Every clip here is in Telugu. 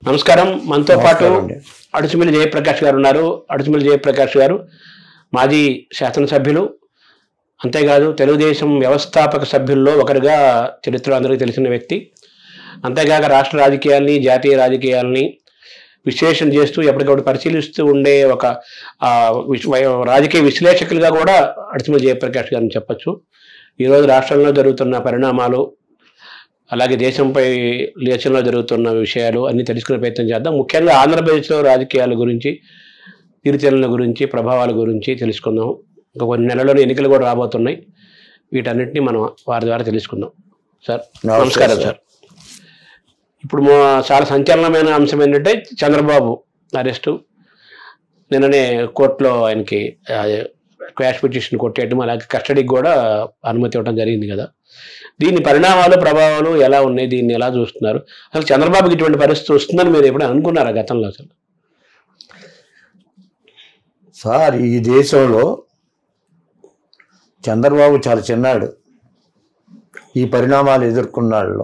నమస్కారం మనతో పాటు నమస్కారం అండి. అడుచుమిల్లి జయప్రకాష్ గారు ఉన్నారు అడుచుమిల్లి జయప్రకాష్ గారు మాజీ శాసనసభ్యులు అంతేకాదు తెలుగుదేశం వ్యవస్థాపక సభ్యుల్లో ఒకరుగా చరిత్ర అందరికీ తెలిసిన వ్యక్తి అంతేకాక రాష్ట్ర రాజకీయాల్ని జాతీయ రాజకీయాల్ని విశ్లేషణ చేస్తూ ఎప్పటికప్పుడు పరిశీలిస్తూ ఉండే ఒక ఆ, విశ్- వయ- రాజకీయ విశ్లేషకులుగా కూడా అడుచుమిల్లి జయప్రకాష్ గారిని చెప్పొచ్చు ఈరోజు రాష్ట్రంలో జరుగుతున్న పరిణామాలు అలాగే దేశంపై దేశంలో జరుగుతున్న విషయాలు అన్ని తెలుసుకునే ప్రయత్నం చేద్దాం ముఖ్యంగా ఆంధ్రప్రదేశ్లో రాజకీయాల గురించి తీరుతెన్నుల గురించి ప్రభావాల గురించి తెలుసుకుందాం ఇంకా కొన్ని నెలల్లోనే ఎన్నికలు కూడా రాబోతున్నాయి వీటన్నిటిని మనం వారి ద్వారా తెలుసుకుందాం సార్ నమస్తే నమస్కారం సార్. సార్ ఇప్పుడు మా- చాలా సంచలనమైన అంశం ఏంటంటే చంద్రబాబు అరెస్టు నిన్ననే కోర్టులో ఆయనకి క్వాష్ పిటిషన్ కొట్టేయడం అలాగే కస్టడీకి కూడా అనుమతి ఇవ్వడం జరిగింది కదా దీని పరిణామాలు ప్రభావాలు ఎలా ఉన్నాయి దీన్ని ఎలా చూస్తున్నారు అసలు చంద్రబాబుకి ఇటువంటి పరిస్థితి వస్తుందని మీరు ఎప్పుడు అనుకున్నారా గతంలో అసలు సార్ ఈ దేశంలో చంద్రబాబు చాలా చిన్నాడు ఈ పరిణామాలు ఎదుర్కొన్నాళ్ళు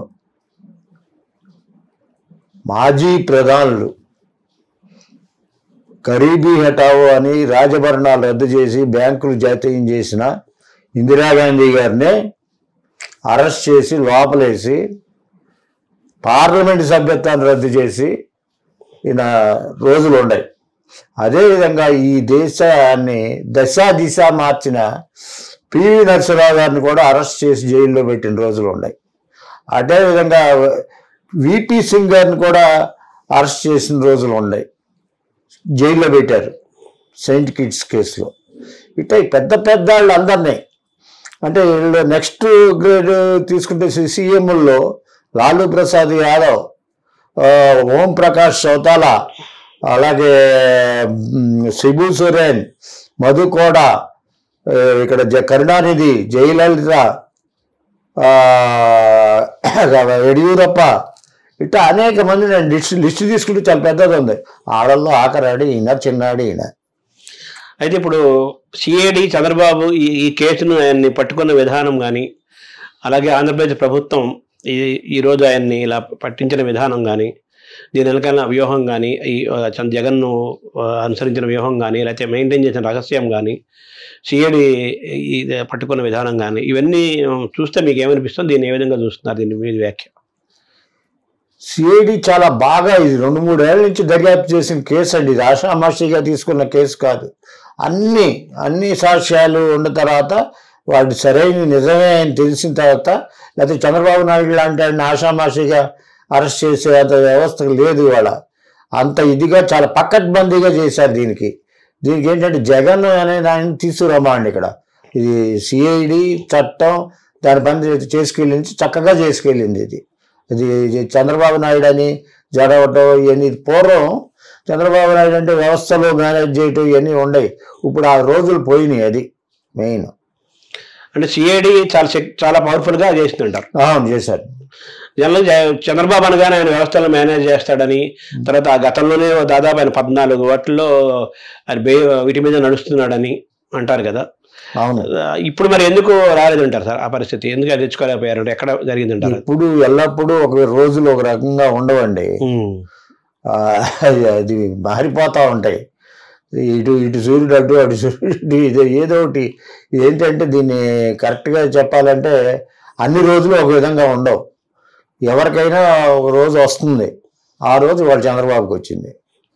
మాజీ ప్రధానులు గరీబీ హఠావో అని రాజభరణాలు రద్దు చేసి బ్యాంకులు జాతీయం చేసిన ఇందిరాగాంధీ గారినే అరెస్ట్ చేసి లోపలేసి పార్లమెంట్ సభ్యత్వాన్ని రద్దు చేసి ఈయన రోజులు ఉన్నాయి అదేవిధంగా ఈ దేశాన్ని దశ దిశ మార్చిన పివి నరసింహరావు గారిని కూడా అరెస్ట్ చేసి జైల్లో పెట్టిన రోజులు ఉన్నాయి అదేవిధంగా విపి సింగ్ గారిని కూడా అరెస్ట్ చేసిన రోజులు ఉన్నాయి జైల్లో పెట్టారు సెయింట్ కిడ్స్ కేసులో ఇట్లా ఈ పెద్ద పెద్ద వాళ్ళు అందరినీ అంటే వీళ్ళు నెక్స్ట్ గ్రేడ్ తీసుకుంటే సీఎంల్లో లాలూ ప్రసాద్ యాదవ్ ఆ, ఓం ప్రకాష్ చౌతాలా అలాగే మ్, శిబు సోరెన్ మధు కోడ ఆ, ఇక్కడ జ- కరుణానిధి జయలలిత ఆ, యడియూరప్ప ఇట్లా అనేక మంది నేను లిస్ట్ లిస్ట్ తీసుకుంటే చాలా పెద్దది ఉంది ఆడల్లో ఆఖరాడి ఈయన చిన్నాడు ఈయన అయితే ఇప్పుడు సిఐడి చంద్రబాబు ఈ ఈ కేసును ఆయన్ని పట్టుకున్న విధానం కానీ అలాగే ఆంధ్రప్రదేశ్ ప్రభుత్వం ఈ ఈరోజు ఆయన్ని ఇలా పట్టించిన విధానం కానీ దీని వెనకాల వ్యూహం కానీ ఈ ఆ, చంద్ర- జగన్ను ఆ, అనుసరించిన వ్యూహం కానీ లేకపోతే మెయింటైన్ చేసిన రహస్యం కానీ సిఐడి ఇది పట్టుకున్న విధానం కానీ ఇవన్నీ ఆ, చూస్తే మీకు ఏమనిపిస్తుంది దీన్ని ఏ విధంగా చూస్తున్నారు దీన్ని మీ వ్యాఖ్య సిఐడి చాలా బాగా ఇది రెండు మూడు ఏళ్ళ నుంచి దర్యాప్తు చేసిన కేసు అండి ఇది ఆషామాషిగా తీసుకున్న కేసు కాదు అన్ని అన్ని సాక్ష్యాలు ఉన్న తర్వాత వాటి సరైన నిజమే అని తెలిసిన తర్వాత లేకపోతే చంద్రబాబు నాయుడు లాంటి ఆయన ఆషామాషిగా అరెస్ట్ చేసే అంత వ్యవస్థ లేదు ఇవాళ అంత ఇదిగా చాలా పక్కడ్బందీగా చేశారు దీనికి దీనికి ఏంటంటే జగన్ అనే దాన్ని తీసుకురమ్మండి ఇక్కడ ఇది సిఐడి చట్టం దాని పని చేసుకెళ్ళింది చక్కగా చేసుకెళ్ళింది ఇది ఇది ఇది చంద్రబాబు నాయుడు అని జరగటం ఇవన్నీ పూర్వం చంద్రబాబు నాయుడు అంటే వ్యవస్థలో మేనేజ్ చేయటం ఇవన్నీ ఉండయి ఇప్పుడు ఆ రోజులు పోయినాయి అది మెయిన్ అంటే సిఐడి చాలా శక్- చాలా పవర్ఫుల్గా చేసిందంటారు అవును చేశారు జనరల్ చంద్రబాబు అనగానే ఆయన వ్యవస్థలను మేనేజ్ చేస్తాడని తర్వాత ఆ గతంలోనే దాదాపు ఆయన పద్నాలుగు వాటిల్లో ఆయన బే వీటి మీద నడుస్తున్నాడని అంటారు కదా అవును ఆ, ఇప్పుడు మరి ఎందుకు రాలేదంటారు సార్ ఆ పరిస్థితి ఎందుకు అది తెచ్చుకోలేకపోయారు ఎక్కడ జరిగిందంటారు ఇప్పుడు ఎల్లప్పుడూ ఒక రోజులు ఒక రకంగా ఉండవండి ఉమ్. ఆ, అది మారిపోతూ ఉంటాయి ఇటు ఇటు సూర్యుడు అటు అటు సూర్యుడు ఇది ఏదో ఒకటి ఏంటంటే దీన్ని కరెక్ట్గా చెప్పాలంటే అన్ని రోజులు ఒక విధంగా ఉండవు ఎవరికైనా ఒక రోజు వస్తుంది ఆ రోజు వాడు చంద్రబాబుకి వచ్చింది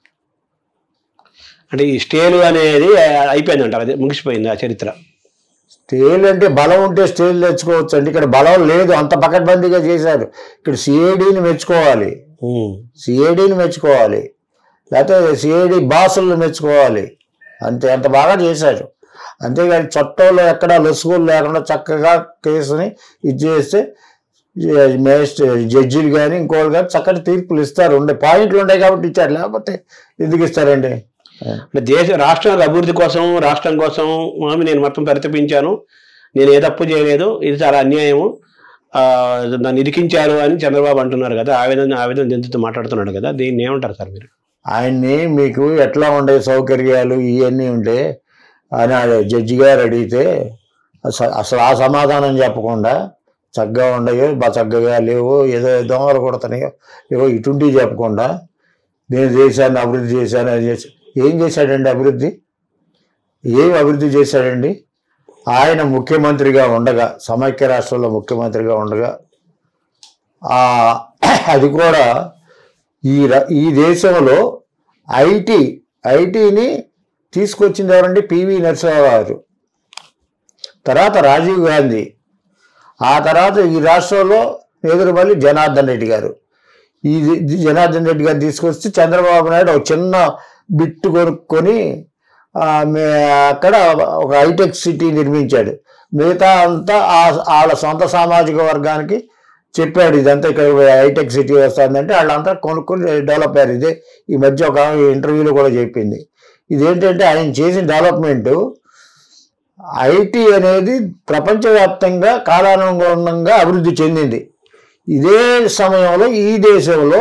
అంటే ఈ స్టేలు అనేది అయిపోయింది అంటారు అది ముగిసిపోయింది ఆ చరిత్ర స్టేల్ అంటే బలం ఉంటే స్టేల్ తెచ్చుకోవచ్చు అండి ఇక్కడ బలం లేదు అంత పకడ్బందీగా చేశారు ఇక్కడ సిఐడిని మెచ్చుకోవాలి ఉమ్. సిఐడిని మెచ్చుకోవాలి లేకపోతే సిఐడి బాసులను మెచ్చుకోవాలి అంతే అంత బాగా చేశారు అంతేగాని చట్టంలో ఎక్కడ లొసుగులు లేకుండా చక్కగా కేసుని ఇది చేస్తే మేస్ట్ జడ్జిలు కానీ ఇంకోళ్ళు కానీ చక్కటి తీర్పులు ఇస్తారు ఉండే పాయింట్లు ఉన్నాయి కాబట్టి ఇచ్చారు లేకపోతే ఎందుకు ఇస్తారండి అంటే దేశ రాష్ట్రం అభివృద్ధి కోసం రాష్ట్రం కోసం మామి నేను మొత్తం పరితపించాను నేను ఏ తప్పు చేయలేదు ఇది చాలా అన్యాయము ఆ, నన్ను ఇరికించారు అని చంద్రబాబు అంటున్నారు కదా ఆవేదన ఆవేదన చెందుతూ మాట్లాడుతున్నాడు కదా దీన్ని ఏమంటారు సార్ మీరు ఆయన్ని మీకు ఎట్లా ఉండే సౌకర్యాలు ఇవన్నీ ఉంటే అని ఆ జడ్జి గారు అడిగితే అస- అసలు ఆ సమాధానం చెప్పకుండా చక్కగా ఉండయో బా చక్కగా లేవో ఏదో దోమలు కొడుతున్నాయో ఏవో ఇటుంటి చెప్పకుండా నేను చేశాను అభివృద్ధి చేశాను అది చేశాను ఏం చేశాడండి అభివృద్ధి ఏం అభివృద్ధి చేశాడండి ఆయన ముఖ్యమంత్రిగా ఉండగా సమైక్య రాష్ట్రంలో ముఖ్యమంత్రిగా ఉండగా ఆ, అది కూడా ఈ ర- ఈ దేశంలో ఐటీ ఐటీని తీసుకొచ్చింది ఎవరండి పివి నరసింహారావు గారు తర్వాత రాజీవ్ గాంధీ ఆ తర్వాత ఈ రాష్ట్రంలో ఎదురుమల్లి జనార్దన్ రెడ్డి గారు ఈ జ- జనార్దన్ రెడ్డి గారు తీసుకొచ్చి చంద్రబాబు నాయుడు ఒక చిన్న బిట్టు కొనుక్కొని ఆ, మే- అక్కడ ఒక హైటెక్ సిటీ నిర్మించాడు మిగతా అంతా ఆ- వాళ్ళ సొంత సామాజిక వర్గానికి చెప్పాడు ఇదంతా ఇక్కడ హైటెక్ సిటీ వస్తుందంటే వాళ్ళంతా కొనుక్కొని డెవలప్ అయ్యారు ఇదే ఈ మధ్య ఒక ఇంటర్వ్యూలో కూడా చెప్పింది ఇదేంటంటే ఆయన చేసిన డెవలప్మెంట్ ఐటీ అనేది ప్రపంచవ్యాప్తంగా కాలానుగుణంగా అభివృద్ధి చెందింది ఇదే సమయంలో ఈ దేశంలో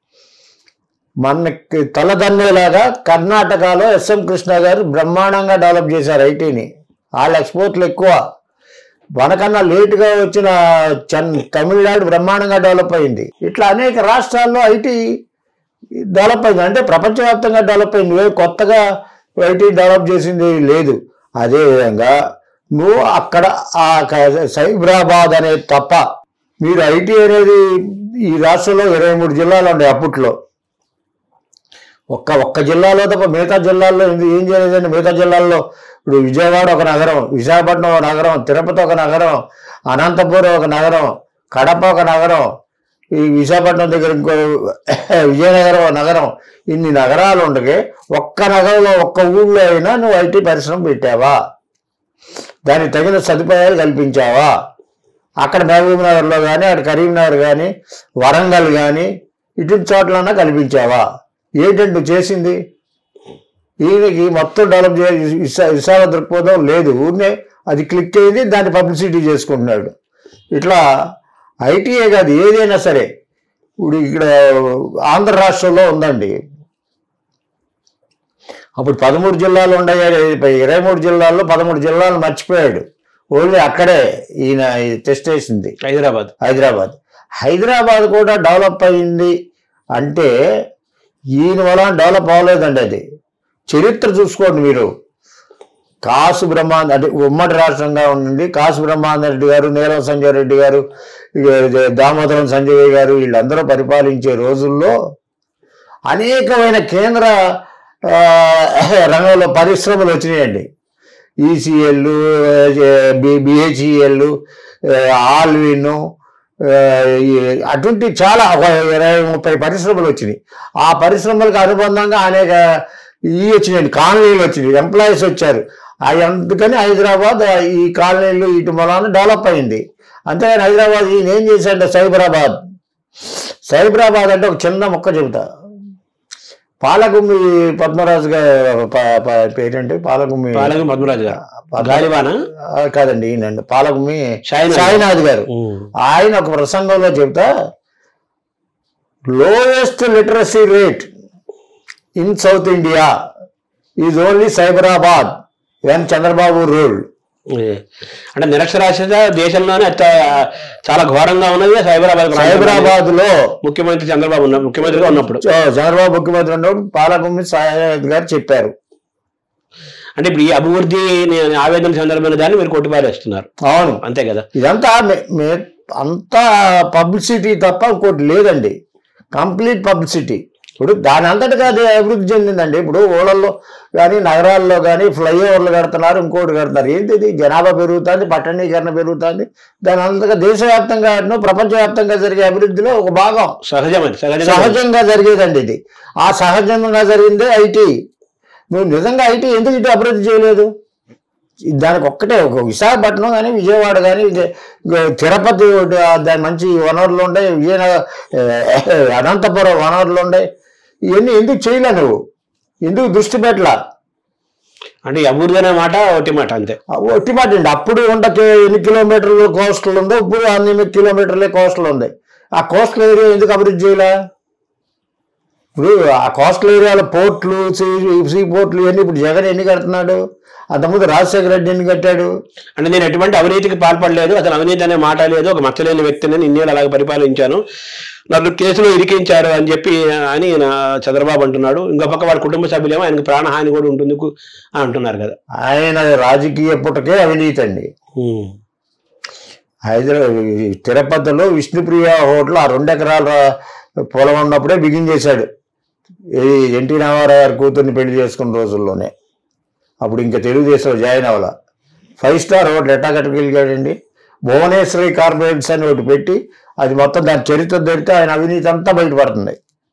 మనకి తలదన్నేలాగా కర్ణాటకలో ఎస్ఎం కృష్ణ గారు బ్రహ్మాండంగా డెవలప్ చేశారు ఐటీని వాళ్ళ ఎక్స్పోర్ట్లు ఎక్కువ మనకన్నా లేటుగా వచ్చిన చన్ తమిళనాడు బ్రహ్మాండంగా డెవలప్ అయింది ఇట్లా అనేక రాష్ట్రాల్లో ఐటీ డెవలప్ అయింది అంటే ప్రపంచవ్యాప్తంగా డెవలప్ అయింది ఏ కొత్తగా ఐటీ డెవలప్ చేసింది లేదు అదేవిధంగా నువ్వు అక్కడ ఆ క- సైబరాబాద్ అనేది తప్ప మీరు ఐటీ అనేది ఈ రాష్ట్రంలో ఇరవై మూడు జిల్లాలు ఉన్నాయి అప్పట్లో ఒక్క ఒక్క జిల్లాలో తప్ప మిగతా జిల్లాల్లో ఇది ఏం చేయలేదండి మిగతా జిల్లాల్లో ఇప్పుడు విజయవాడ ఒక నగరం విశాఖపట్నం ఒక నగరం తిరుపతి ఒక నగరం అనంతపురం ఒక నగరం కడప ఒక నగరం ఈ విశాఖపట్నం దగ్గర ఇంకో విజయనగరం ఒక నగరం ఇన్ని నగరాలు ఉండగా ఒక్క నగరంలో ఒక్క ఊళ్ళో అయినా నువ్వు ఐటీ పరిశ్రమ పెట్టావా దానికి తగిన సదుపాయాలు కల్పించావా అక్కడ మహబూబ్ నగర్లో కానీ అక్కడ కరీంనగర్ కానీ వరంగల్ కానీ ఇటు చోట్లన్నా కల్పించావా ఏంటంటే నువ్వు చేసింది ఈయనకి మొత్తం డెవలప్ చే విశా- విశాల దృక్పథం లేదు ఊరినే అది క్లిక్ అయింది దాన్ని పబ్లిసిటీ చేసుకుంటున్నాడు ఇట్లా ఐటీఏ కాదు ఏదైనా సరే ఇప్పుడు ఇక్కడ ఆంధ్ర రాష్ట్రంలో ఉందండి అప్పుడు పదమూడు జిల్లాలు ఉన్నాయి ఇరవై మూడు జిల్లాల్లో పదమూడు జిల్లాలు మర్చిపోయాడు ఓన్లీ అక్కడే ఈయన టెస్ట్ వేసింది హైదరాబాద్ హైదరాబాద్ హైదరాబాద్ కూడా డెవలప్ అయింది అంటే ఈయన వల్ల డెవలప్ అవ్వలేదండి అది చరిత్ర చూసుకోండి మీరు కాసు బ్రహ్మాండ అంటే ఉమ్మడి రాష్ట్రంగా ఉండింది కాసు బ్రహ్మాండ రెడ్డి గారు నీలం సంజయ్ రెడ్డి గారు ఇక దామోదరం సంజయ్ గారు వీళ్ళందరూ పరిపాలించే రోజుల్లో అనేకమైన కేంద్ర ఆ, రంగంలో పరిశ్రమలు వచ్చినాయండి ఈసీఎల్ బిహెచ్ఈఎల్ ఆల్విన్ అటువంటి చాలా ఒక ఇరవై ముప్పై పరిశ్రమలు వచ్చినాయి ఆ పరిశ్రమలకు అనుబంధంగా అనేక ఇవి వచ్చినాయండి కాలనీలు వచ్చినాయి ఎంప్లాయీస్ వచ్చారు ఆ అందుకని హైదరాబాద్ ఈ కాలనీలు ఇటు మూలాన డెవలప్ అయింది అంతేగాని హైదరాబాద్ ఈయన ఏం చేశాడంటే సైబరాబాద్ సైబరాబాద్ అంటే ఒక చిన్న మొక్క చెబుతా పాలగుమ్మి పద్మరాజు గారు ప- ప- పేరేంటి పాలగుమ్మి పాలక పద్మరాజు గారు పద్మ- గాలివాన ఆ, కాదండి ఈయనండి పాలగుమ్మి సాయినాథ్. సాయినాథ్ గారు ఉమ్. ఆయన ఒక ప్రసంగంలో చెబుతా lowest literacy rate in South India is only Cyberabad when Chandrababu rule ఏ. అంటే నిరక్షరాస్యత దేశంలోనే అత్య చాలా ఘోరంగా ఉన్నది సైబరాబాద్ ప్రాంతం. సైబరాబాద్ లో ముఖ్యమంత్రి చంద్రబాబు ఉన్న ముఖ్యమంత్రిగా ఉన్నప్పుడు చంద్రబాబు ముఖ్యమంత్రి ఉన్నప్పుడు పాలగుమ్మి సాయినాథ్ గారు చెప్పారు అంటే ఇప్పుడు ఈ అభివృద్ధి ని- ఆవేదన సందర్భమైన దాన్ని మీరు కొట్టిపారేస్తున్నారు అవును అంతే కదా ఇదంతా మే- మే- అంతా పబ్లిసిటీ తప్ప ఇంకోటి లేదండి కంప్లీట్ పబ్లిసిటీ ఇప్పుడు దాని అంతటిగా అది అభివృద్ధి చెందిందండి ఇప్పుడు ఊళ్ళల్లో కానీ నగరాల్లో కానీ ఫ్లైఓవర్లు కడుతున్నారు ఇంకోటి కడుతున్నారు ఏంటిది జనాభా పెరుగుతుంది పట్టణీకరణ పెరుగుతుంది దాని అంతగా దేశవ్యాప్తంగా ఎన్నో ప్రపంచవ్యాప్తంగా జరిగే అభివృద్ధిలో ఒక భాగం సహజమని సహజంగా సహజంగా జరిగేదండి ఇది ఆ సహజంగా జరిగిందే ఐటీ నువ్వు నిజంగా ఐటీ ఎందుకు ఇటు అభివృద్ధి చేయలేదు దానికి ఒక్కటే ఒక విశాఖపట్నం కానీ విజయవాడ కానీ విజయ- ఇగో తిరుపతి ఒకటి, ఆ దాని మంచి వనరులు ఉండే విజయనగరం ఆ, అనంతపురం వనరులు ఉండే ఇవన్నీ ఎందుకు చేయలే నువ్వు ఎందుకు దృష్టి పెట్టలా అంటే ఈ అభివృద్ధి అనే మాట ఒకటి మాట అంతే ఆ ఒట్టి మాట అండి అప్పుడు ఉండ కి- ఎన్ని కిలోమీటర్లు కోస్టల్ ఉందో ఇప్పుడు అన్ని కిలోమీటర్లే కోస్టల్ ఉంది ఆ కోస్టల్ ఏరియా ఎందుకు అభివృద్ధి చేయలే ఇప్పుడు ఆ కోస్టల్ ఏరియాలో పోర్ట్లు సీ సీ పోర్ట్లు ఇవన్నీ ఇప్పుడు జగన్ ఎన్ని కడుతున్నాడు అంతకుముందు రాజశేఖర రెడ్డి ఎన్ని కట్టాడు అంటే నేను ఎటువంటి అవినీతికి పాల్పడలేదు అసలు అవినీతి అనే మాట లేదు ఒక మచ్చలేని వ్యక్తిని ఇన్నేళ్ళు అలాగే పరిపాలించాను నన్ను కేసులో ఇరికించారు అని చెప్పి అని నా చంద్రబాబు అంటున్నాడు ఇంకో పక్క వాడి కుటుంబ సభ్యులేమో ఆయనకు ప్రాణహాని కూడా ఉంటుంది కు- అని అంటున్నారు కదా ఆయన రాజకీయ పుటకే అవినీతి అండి హైదరాబాద్ తిరుపతిలో విష్ణుప్రియ హోటల్ ఆ రెండు ఎకరాల పొలం ఉన్నప్పుడే బిగిన్ చేశాడు ఈ ఎన్టీ రామారావు గారి కూతుర్ని పెళ్లి చేసుకున్న రోజుల్లోనే అప్పుడు ఇంకా తెలుగుదేశంలో జాయిన్ అవ్వాల ఫైవ్ స్టార్ హోటల్ ఎట్టా కట్టగలిగాడండి భువనేశ్వరి కార్పొరేట్స్ అని ఒకటి పెట్టి అది మొత్తం దాని చరిత్ర దొరికితే ఆయన అవినీతి అంతా బయటపడుతుంది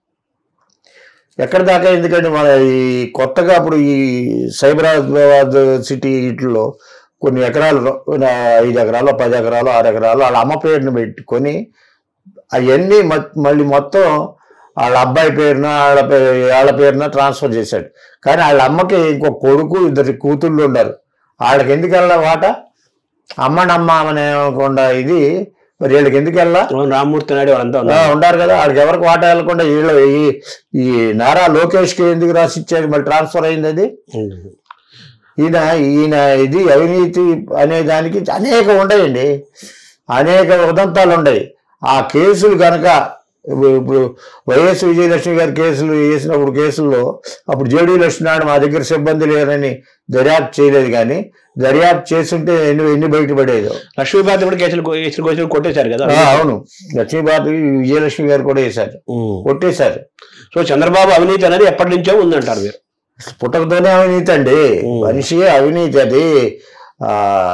ఎక్కడి దాకా ఎందుకంటే మన ఈ కొత్తగా అప్పుడు ఈ సైబరాబాద్ సిటీ ఇట్లో కొన్ని ఎకరాలు ఆ, ఐదు ఎకరాలు పది ఎకరాలు ఆరు ఎకరాలు వాళ్ళ అమ్మ పేరుని పెట్టుకొని అవన్నీ మళ్ళీ మొత్తం వాళ్ళ అబ్బాయి పేరున వాళ్ళ పే- వాళ్ళ పేరున ట్రాన్స్ఫర్ చేశాడు కానీ వాళ్ళ అమ్మకి ఇంకో కొడుకు ఇద్దరు కూతుళ్ళు ఉన్నారు వాళ్ళకి ఎందుకు వెళ్ళా వాట అమ్మనమ్మ అనేకుండా ఇది మరి వీళ్ళకి ఎందుకు వెళ్ళా అవును, రామ్మూర్తి నాయుడు వాళ్ళంతా ఆ, ఉన్నారు ఉండారు కదా వాళ్ళకి ఎవరికి వాటా వెళ్ళకుండా వీళ్ళు ఈ ఈ నారా లోకేష్కి ఎందుకు రాసి ఇచ్చారు మళ్ళీ ట్రాన్స్ఫర్ అయింది అది ఈయన ఈయన ఇది అవినీతి అనే దానికి అనేక ఉన్నాయండి అనేక ఉదంతాలు ఉన్నాయి ఆ కేసులు కనుక ఇప్పుడు ఇప్పుడు వైఎస్ విజయలక్ష్మి గారి కేసులు వేసినప్పుడు కేసుల్లో అప్పుడు జేడీ లక్ష్మీనారాయణ మా దగ్గర సిబ్బంది లేరని దర్యాప్తు చేయలేదు కానీ దర్యాప్తు చేస్తుంటే ఎన్ని ఎన్ని బయటపడేదో లక్ష్మీపాతి కూడా కేసులు కో- కేసులు కేసులు కొట్టేశారు కదా ఆ, అవును లక్ష్మీబాబు విజయలక్ష్మి గారు కూడా వేశారు ఉమ్. కొట్టేశారు సో చంద్రబాబు అవినీతి అనేది ఎప్పటి నుంచో ఉందంటారు మీరు పుట్టకతోనే అవినీతి అండి ఉమ్. మనిషి అవినీతి అది ఆ,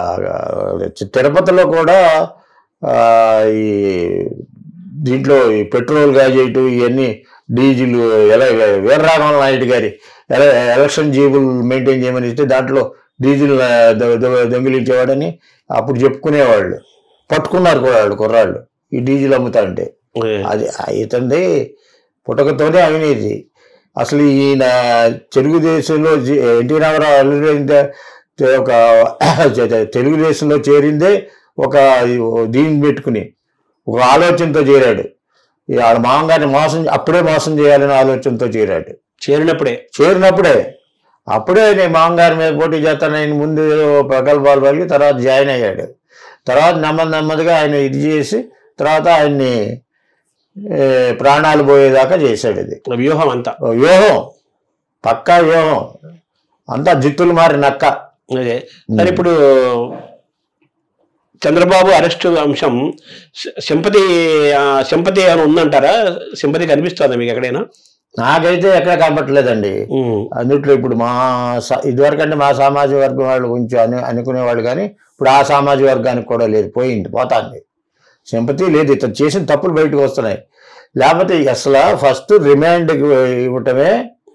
తిరుపతిలో కూడా ఆ, ఈ దీంట్లో ఈ పెట్రోల్ గ్యాజెట్ ఇవన్నీ డీజిల్ ఎలా వీరరాఘవన్ నాయుడు గారి ఎలా ఎలక్షన్ జీబులు మెయింటైన్ చేయమని ఇస్తే దాంట్లో డీజిల్ ఆ, దొ- దొ- దొంగిలించేవాడని అప్పుడు చెప్పుకునేవాళ్ళు పట్టుకున్నారు కూడా వాళ్ళు కుర్రాళ్ళు ఈ డీజిల్ అమ్ముతా అంటే అది ఇతంది పుట్టకతోనే అవినీతి అసలు ఈయన తెలుగుదేశంలో జి- ఎన్టీ రామారావు అల్లుడైన త- ఒక తెలుగుదేశంలో చేరిందే ఒక దీన్ని పెట్టుకుని ఒక ఆలోచనతో చేరాడు ఈ వాళ్ళ మామగారిని మోసం అప్పుడే మోసం చేయాలనే ఆలోచనతో చేరాడు చేరినప్పుడే చేరినప్పుడే అప్పుడే నేను మామగారి మీద పోటీ చేస్తాను ఆయన ముందు ఏదో ప్రగల్భాలు పలికి తర్వాత జాయిన్ అయ్యాడు తర్వాత నెమ్మది నెమ్మదిగా ఆయన ఇది చేసి తర్వాత ఆయన్ని ఏ, ప్రాణాలు పోయేదాకా చేశాడు ఇది వ్యూహం అంతా ఓ వ్యూహం పక్కా వ్యూహం అంతా జిత్తులు మారి నక్క అదే సరే ఇప్పుడు చంద్రబాబు అరెస్ట్ అంశం సింపతి సింపతి అని ఉందంటారా సింపతి కనిపిస్తుందా మీకు ఎక్కడైనా నాకైతే ఎక్కడ కనపట్లేదండి ఉమ్. అందుట్లో ఇప్పుడు మా స- ఇదివరకంటే మా సామాజిక వర్గం వాళ్ళు కొంచెం అని అనుకునేవాళ్ళు కానీ ఇప్పుడు ఆ సామాజిక వర్గానికి కూడా లేదు పోయింది పోతాంది సింపతి లేదు ఇతను చేసిన తప్పులు బయటకు వస్తున్నాయి లేకపోతే అసలు ఫస్ట్ రిమాండ్ ఇవ్వటమే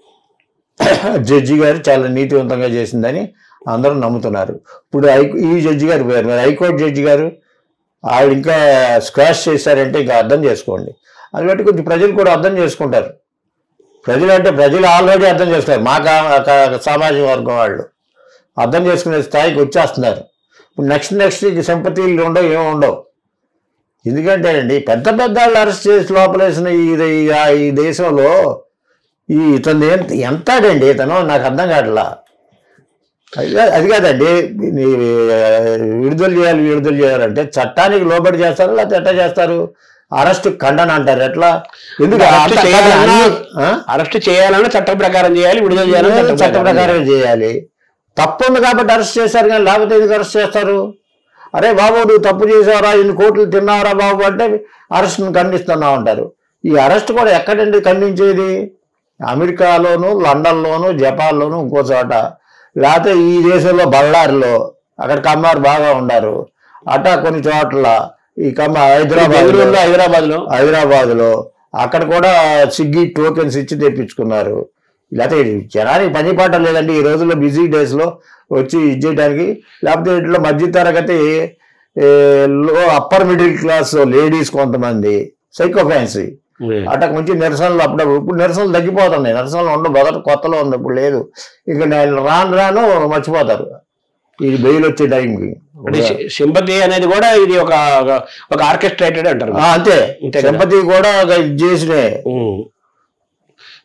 జడ్జి గారు చాలా నీతివంతంగా చేసిందని అందరూ నమ్ముతున్నారు ఇప్పుడు హై ఈ జడ్జి గారు పోయారు మరి హైకోర్టు జడ్జి గారు ఆవిడ ఇంకా స్క్వాష్ చేశారంటే ఇంకా అర్థం చేసుకోండి అది బట్టి కొంచెం ప్రజలు కూడా అర్థం చేసుకుంటారు ప్రజలు అంటే ప్రజలు ఆల్రెడీ అర్థం చేస్తారు మా కా- కా- సామాజిక వర్గం వాళ్ళు అర్థం చేసుకునే స్థాయికి వచ్చేస్తున్నారు ఇప్పుడు నెక్స్ట్ నెక్స్ట్ ఇక సింపతీలు ఉండవు ఏమి ఉండవు ఎందుకంటే అండి పెద్ద పెద్ద వాళ్ళు అరెస్ట్ చేసి లోపలేసిన ఈ ఈ- ఆ ఈ దేశంలో ఈ ఇతను ఎంత ఎంతాడండి ఇతను నాకు అర్థం కావట్లా అది కా- అది కాదండి నీ, ఆ, విడుదల చేయాలి విడుదల చేయాలంటే చట్టానికి లోబడి చేస్తారా లేకపోతే ఎట్లా చేస్తారు అరెస్ట్ ఖండన అంటారు ఎట్లా ఎందుకు అరెస్ట్ అంత- చేయాలన్నా అన్ని- ఆ? అరెస్ట్ చేయాలన్నా చట్ట ప్రకారం చేయాలి విడుదల చేయాలని చట్ట చట్ట ప్రకారం ప్రకారం చేయాలి తప్పు ఉంది కాబట్టి అరెస్ట్ చేశారు కానీ లేకపోతే ఎందుకు అరెస్ట్ చేస్తారు అరే బాబు నువ్వు తప్పు చేసావరా ఇన్ని కోట్లు తిన్నావరా బాబు అంటే అరెస్ట్ని ఖండిస్తున్నావు అంటారు ఈ అరెస్ట్ కూడా ఎక్కడండి ఖండించేది అమెరికాలోను లండన్లోను జపాన్లోను ఇంకో చోట లేకపోతే ఈ దేశంలో బళ్ళారిలో అక్కడ కమ్మారు బాగా ఉండారు అటా కొన్ని చోట్ల ఈ కమ్మ హైదరాబాద్ బెంగళూరులో హైదరాబాద్ లో హైదరాబాద్ లో అక్కడ కూడా స్విగ్గీ టోకెన్స్ ఇచ్చి తెప్పించుకున్నారు లేకపోతే జనానికి పని పాట లేదండి ఈ రోజుల్లో బిజీ డేస్ లో వచ్చి ఇది చేయడానికి లేకపోతే ఇట్లా మధ్య తరగతి ఏ, low upper middle class ladies కొంతమంది సైకో ఫ్యాన్సీ అట్లా కొంచెం నిరసనలు అప్పుడప్పుడు ఇప్పుడు నిరసనలు తగ్గిపోతున్నాయి నిరసనలు ఉండవు మొదట కొత్తలో ఉంది ఇప్పుడు లేదు ఇక నేను రాను రాను మర్చిపోతారు ఇది బెయిల్ వచ్చే టైంకి అంటే సింపతి అనేది కూడా ఇది ఒక ఒక- ఒక ఆర్కెస్ట్రేటెడ్ అంటారు ఆ, అంతే అంతే కదా. సింపతి కూడా ఒక ఇది చేసినే ఉమ్.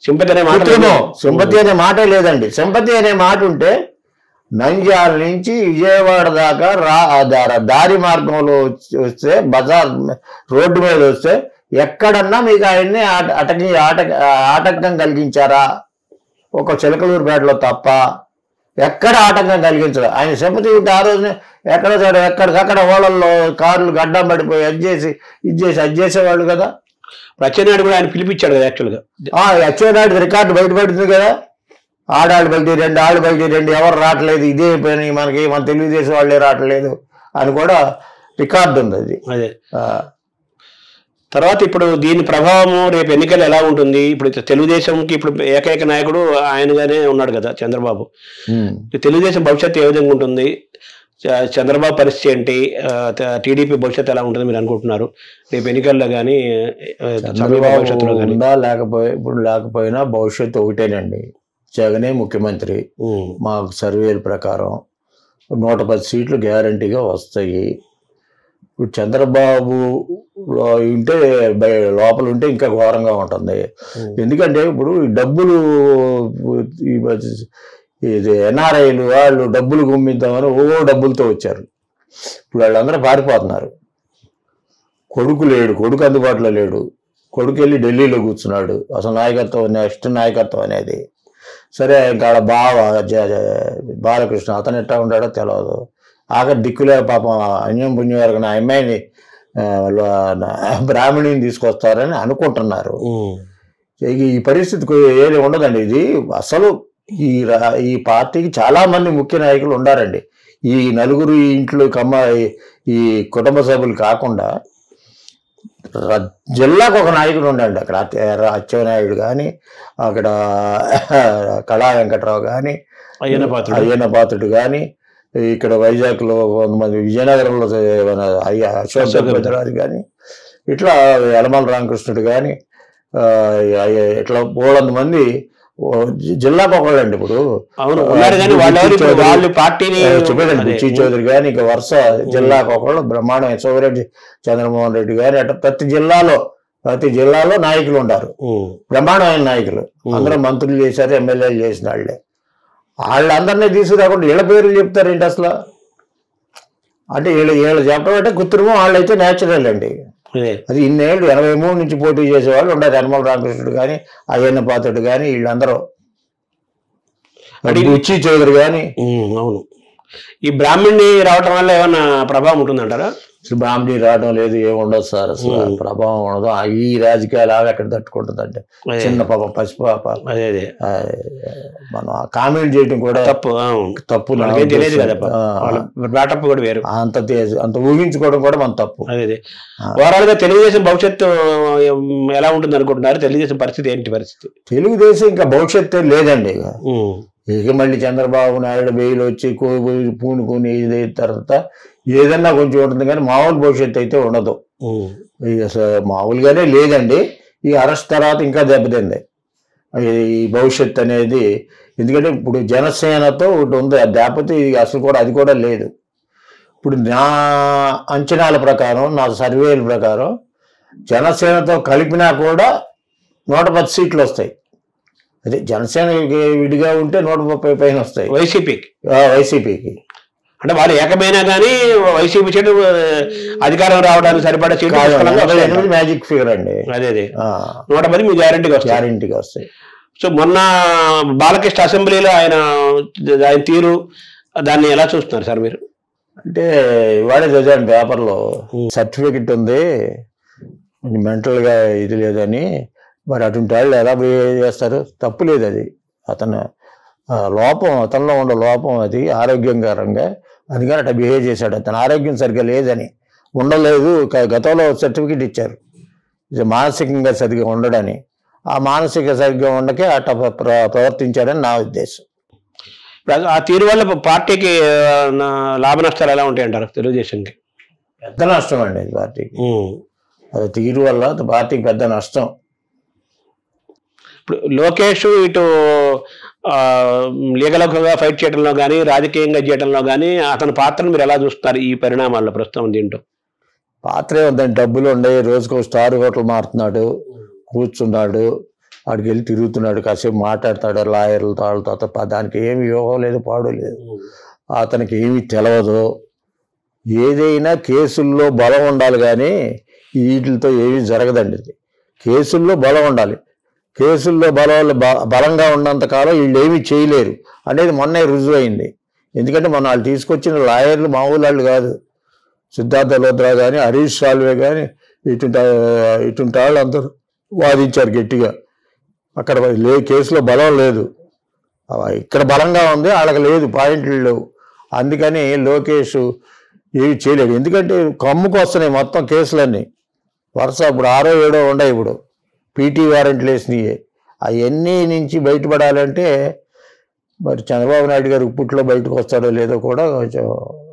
సింపతి అనే మాట కృత్రిమం సింపతి అనే మాటే లేదండి సింపతి అనే మాట ఉంటే నంద్యాల నుంచి విజయవాడ దాకా రా దా- దారి మార్గంలో వచ్చి- వస్తే బజార్ రోడ్డు మీద వస్తే ఎక్కడన్నా మీకు ఆయన్ని ఆట- అటకి ఆట ఆటంకం కలిగించారా ఒక చిలకలూరుపేటలో తప్ప ఎక్కడ ఆటంకం కలిగించరు ఆయన సింపతి ఉంటే ఆ రోజునే ఎక్కడ సరే ఎక్కడికక్కడ ఓళ్ళల్లో కార్లు గడ్డం పడిపోయి అది చేసి ఇది చేసి అది చేసేవాళ్ళు కదా ప్రత్యేనాడు కూడా ఆయన పిలిపించాడు కదా యాక్చువల్గా ఆ అచ్చెన్నాయుడు రికార్డు బయటపడుతుంది కదా ఆడాళ్ళు బయట రెండు ఆళ్ళు బయట రెండు ఎవరు రావట్లేదు ఇదే పని మనకి మన తెలుగుదేశం వాళ్ళే రావట్లేదు అని కూడా రికార్డు ఉంది అది అదే ఆ, తర్వాత ఇప్పుడు దీని ప్రభావము రేపు ఎన్నికలు ఎలా ఉంటుంది ఇప్పుడు తెలుగుదేశంకి ఇప్పుడు ఏకైక నాయకుడు ఆయనగానే ఉన్నాడు కదా చంద్రబాబు ఉమ్. తెలుగుదేశం భవిష్యత్తు ఏ విధంగా ఉంటుంది చ- చంద్రబాబు పరిస్థితి ఏంటి టీడీపీ భవిష్యత్తు ఎలా ఉంటుంది మీరు అనుకుంటున్నారు రేపు ఎన్నికల్లో కానీ సమీప భవిష్యత్తులో చంద్రబాబు కానీ ఉందా లేకపోయి ఇప్పుడు లేకపోయినా భవిష్యత్తు ఒకటేనండి జగనే ముఖ్యమంత్రి మాకు సర్వేల ప్రకారం నూట పది సీట్లు గ్యారంటీగా వస్తాయి ఇప్పుడు చంద్రబాబు లో ఉంటే బయ- లోపల ఉంటే ఇంకా ఘోరంగా ఉంటుంది ఎందుకంటే ఇప్పుడు ఈ డబ్బులు ఈ మధ్య- ఇది ఎన్ఆర్ఐలు వాళ్ళు డబ్బులు గుమ్మిద్దామని ఓ డబ్బులతో వచ్చారు ఇప్పుడు వాళ్ళందరూ పారిపోతున్నారు కొడుకు లేడు కొడుకు అందుబాటులో లేడు కొడుకు వెళ్ళి ఢిల్లీలో కూర్చున్నాడు అసలు నాయకత్వం నెక్స్ట్ నాయకత్వం అనేది సరే ఇంకా ఆడ బావ జ- జ- బాలకృష్ణ అతను ఎట్టా ఉంటాడో తెలియదు ఆఖరి దిక్కులే పాపం అన్యం పుణ్యం వరకు నా అమ్మాయిని ఆ, లో- నా- బ్రాహ్మణిని తీసుకొస్తారని అనుకుంటున్నారు ఇక ఈ పరిస్థితికి ఏది ఉండదండి ఇది అసలు ఈ రా- ఈ పార్టీకి చాలా మంది ముఖ్య నాయకులు ఉండారండి ఈ నలుగురు ఈ ఇంట్లో కమ్మ ఈ- ఈ కుటుంబ సభ్యులు కాకుండా ర- జిల్లాకు ఒక నాయకుడు ఉండండి అక్కడ అచ్చ- అచ్చెన్నాయుడు కానీ అక్కడ కళా వెంకట్రావు కానీ అయ్యన్న పాత్రుడు అయ్యన్న పాత్రుడు కానీ ఇక్కడ వైజాగ్లో కొంతమంది విజయనగరంలో మన అయ్య అశోక్ అశోక్ గజరాజు కానీ ఇట్లా యలమల రామకృష్ణుడు కానీ ఇట్లా బోళంత మంది ఓ జి- జిల్లాకు ఒకళ్ళండి ఇప్పుడు అవును ఉన్నారు కానీ వాళ్ళెవరు ఇప్పుడు చౌదరి- వాళ్ళు పార్టీని చెప్పేదండి అదే. బుచ్చి చౌదరి కానీ ఇంకా వరుస జిల్లాకు ఒకళ్ళు బ్రహ్మాండం సోమిరెడ్డి చంద్రమోహన్ రెడ్డి కానీ అట్లా ప్రతి జిల్లాలో ప్రతి జిల్లాలో నాయకులు ఉంటారు ఉమ్. బ్రహ్మాండమైన నాయకులు అందరూ మంత్రులు చేశారు ఎమ్మెల్యేలు చేసిన వాళ్ళే వాళ్ళందరినీ తీసుకురాకుండా వీళ్ళ పేర్లు చెప్తారేంటి అసలు అంటే వీళ్ళు వీళ్ళు చెప్పడం అంటే కృత్రిమం వాళ్ళైతే న్యాచురల్ అండి అదే అది ఇన్నేళ్ళు ఎనభై మూడు నుంచి పోటీ చేసేవాళ్ళు ఉండదు యనమల రామకృష్ణుడు కానీ అయ్యన్న పాత్రుడు కానీ వీళ్ళందరూ అంటే- బుచ్చి చౌదరి కానీ ఉమ్, అవును ఈ బ్రాహ్మణ్ణి రావటం వల్ల ఏమన్నా ప్రభావం ఉంటుందంటారా అసలు బ్రాహ్మణి రావడం లేదు ఏమి ఉండదు సార్ అసలు ఉమ్. ప్రభావం ఉండదు ఆ ఈ రాజకీయాలు ఆవి ఎక్కడ తట్టుకుంటుందంటే అదే. చిన్న పాప పసిపాప అదే అదే ఆ, మనం కామెంట్ చేయడం కూడా తప్పు అవును. తప్పు నా వాళ్ళకేం తెలియదు కదా ఉద్దేశం. ఆ, వాళ్ళ బ్యాటప్ కూడా వేరు అంత తే- అంత ఊహించుకోవడం కూడా మన తప్పు అదే అదే ఆ. ఓవరాల్ గా తెలుగుదేశం భవిష్యత్తు ఉమ్, ఎలా ఉంటుంది అనుకుంటున్నారు తెలుగుదేశం పరిస్థితి ఏంటి పరిస్థితి తెలుగుదేశం ఇంకా భవిష్యత్తు లేదండి ఇక ఉమ్, ఇక మళ్ళీ చంద్రబాబు నాయుడు బెయిల్ వచ్చి కూ- పూనుకుని ఇది అయిన తర్వాత ఏదన్నా కొంచెం ఉంటుంది కానీ మామూలు భవిష్యత్తు అయితే ఉండదు ఉమ్, ఇక అసలు మామూలుగానే లేదండి ఈ అరెస్ట్ తర్వాత ఇంకా దెబ్బతింది ఈ భవిష్యత్తు అనేది ఎందుకంటే ఇప్పుడు జనసేనతో ఒకటి ఉంది అది లేకపోతే ఇది అసలు కూడా అది కూడా లేదు ఇప్పుడు నా అంచనాల ప్రకారం నా సర్వేల ప్రకారం జనసేనతో కలిపినా కూడా నూట పది సీట్లు వస్తాయి అదే జనసేన విడిగా ఉంటే నూట ముప్పై పైన వస్తాయి వైసీపీకి ఆ, వైసీపీకి అంటే వాళ్ళు ఏకమైనా కానీ వైసీపీ సీటు ఆ, అధికారం రావడానికి సరిపడా సీట్లు కాదు, పుష్కలంగా ఎనభై వస్తాయంట. ఎనిమిది మ్యాజిక్ ఫిగర్ అండి అదే అదే నూట పది మీ గ్యారంటీగా వస్తాయి గ్యారంటీగా వస్తాయి సో మొన్న బాలకృష్ణ అసెంబ్లీలో ఆయన ఆయన తీరు దాన్ని ఎలా చూస్తున్నారు సార్ మీరు అంటే ఇవాళ చదివాను పేపర్లో ఉం. సర్టిఫికెట్ ఉంది మెంటల్ గా ఇది లేదని మరి అటువంటి వాళ్ళు ఎలా బిహేవ్ చేస్తారు తప్పు లేదు అది అతను ఆ, లోపం అతనిలో ఉన్న లోపం అది ఆరోగ్యకరంగా అందుకని అట్లా బిహేవ్ చేశాడు అతను ఆరోగ్యం సరిగ్గా లేదని ఉండలేదు క- గతంలో సర్టిఫికెట్ ఇచ్చారు ఇది మానసికంగా సరిగ్గా ఉండడని ఆ మానసిక సరిగ్గా ఉండకే అట్లా ప్ర- ప్ర- ప్రవర్తించాడని నా ఉద్దేశం ఇప్పుడు ఆ తీరు వల్ల పార్టీకి ఆ, నా- లాభ నష్టాలు ఎలా ఉంటాయి అంటారు తెలుగుదేశంకి పెద్ద నష్టం అండి ఇది పార్టీకి అది తీరు వల్ల పార్టీకి పెద్ద నష్టం ఇప్పుడు లోకేష్ ఇటు లీగల్గా ఫైట్ చేయడంలో కానీ రాజకీయంగా చేయడంలో కానీ అతని పాత్రను మీరు ఎలా చూస్తారు ఈ పరిణామాల్లో ప్రస్తుతం దీంట్లో పాత్రే ఉందండి డబ్బులు ఉన్నాయి రోజుకు ఒక స్టార్ హోటల్ మారుతున్నాడు కూర్చున్నాడు ఆడికి వెళ్ళి తిరుగుతున్నాడు కాసేపు మాట్లాడతాడు లాయర్లతో వాళ్ళతో తప్ప దానికి ఏమి యోగం లేదు పాడు లేదు అతనికి ఏమీ తెలియదు ఏదైనా కేసుల్లో బలం ఉండాలి కానీ వీటితో ఏమీ జరగదండి ఇది కేసుల్లో బలం ఉండాలి కేసుల్లో బలం బ- బలంగా ఉన్నంతకాలం వీళ్ళు ఏమీ చేయలేరు అనేది మొన్నే రుజువు అయింది ఎందుకంటే మొన్న వాళ్ళు తీసుకొచ్చిన లాయర్లు మామూలు వాళ్ళు కాదు సిద్ధార్థ లోత్రా కానీ హరీష్ సాల్వే కానీ ఇటుంటి ఇటుంటి వాళ్ళు అందరూ వాదించారు గట్టిగా అక్కడ లే కేసులో బలం లేదు ఆ, ఇక్కడ బలంగా ఉంది వాళ్ళకి లేదు పాయింట్లు లేవు అందుకని లోకేష్ ఏమి చేయలేడు ఎందుకంటే కమ్ముకు వస్తున్నాయి మొత్తం కేసులన్నీ వరుస ఇప్పుడు ఆరో ఏడో ఉన్నాయి ఇప్పుడు పీటీ వారెంట్లు వేసినాయి అవన్నీ నుంచి బయటపడాలంటే మరి చంద్రబాబు నాయుడు గారు ఇప్పట్లో బయటకు వస్తాడో లేదో కూడా కొంచెం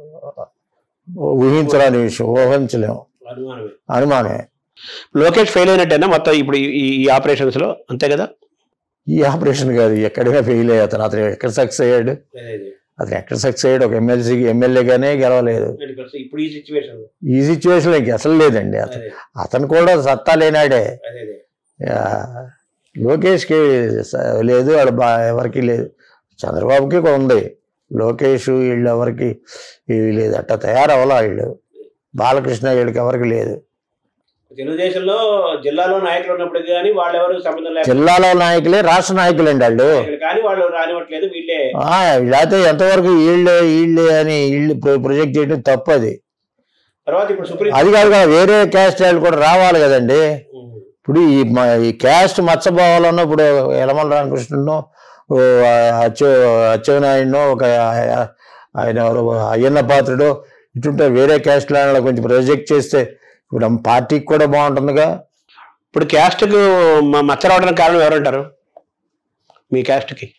ఊహించరాని విషయం ఊహించలేము అనుమానమే అనుమానమే లోకేష్ ఫెయిల్ అయినట్టేనా మొత్తం ఇప్పుడు ఈ- ఈ ఈ ఆపరేషన్స్ లో అంతే కదా ఈ ఆపరేషన్ కాదు ఎక్కడైనా ఫెయిల్ అయ్యి అతను అతను ఎక్కడ సక్సెస్ అయ్యాడు అతను ఎక్కడ సక్సెస్ అయ్యాడు ఒక ఎమ్మెల్సీ ఎమ్మెల్యేగానే గెలవలేదు ఇప్పుడు ఈ సిచ్యువేషన్ ఈ సిచ్యువేషన్ ఇంక అసలు లేదండి అతను అతను కూడా సత్తా లేనాడే ఆ, లోకేష్కి స- లేదు వాడు బా ఎవరికి లేదు చంద్రబాబుకి ఉంది లోకేష్ వీళ్ళు ఎవరికి ఇవి లేదు అట్లా తయారవ్వాల వీళ్ళు బాలకృష్ణ వీళ్ళకి ఎవరికి లేదు తెలుగుదేశంలో జిల్లాలో నాయకులు ఉన్నప్పుడు కానీ వాళ్ళెవరు సంబంధం లేక జిల్లాలో నాయకులే రాష్ట్ర నాయకులండి వాళ్ళు కానీ వాళ్ళు రానివ్వట్లేదు వీళ్ళే ఆ, లేకపోతే ఎంతవరకు వీళ్ళే వీళ్ళే అని వీళ్ళు ప్రొ- ప్రొజెక్ట్ చేయడం తప్పది తర్వాత ఇప్పుడు సుప్రీం అది కాదు కదా వేరే క్యాస్ట్ వాళ్ళు కూడా రావాలి కదండి ఇప్పుడు ఈ మ- ఈ క్యాస్ట్ మత్స్యభావాలను ఇప్పుడు యలమల రామకృష్ణను ఓ అచ్చ అచ్చెన్నాయుడునో ఒక ఆ- ఆయన ఎవరో అయ్యన్న పాత్రుడు ఇటుంటే వేరే క్యాస్ట్ వాళ్ళని కొంచెం ప్రొజెక్ట్ చేస్తే ఇప్పుడు ఆ పార్టీకి కూడా బాగుంటుందిగా ఇప్పుడు క్యాస్ట్ కు మ- మచ్చ రావడానికి కారణం ఎవరంటారు మీ క్యాస్ట్ కి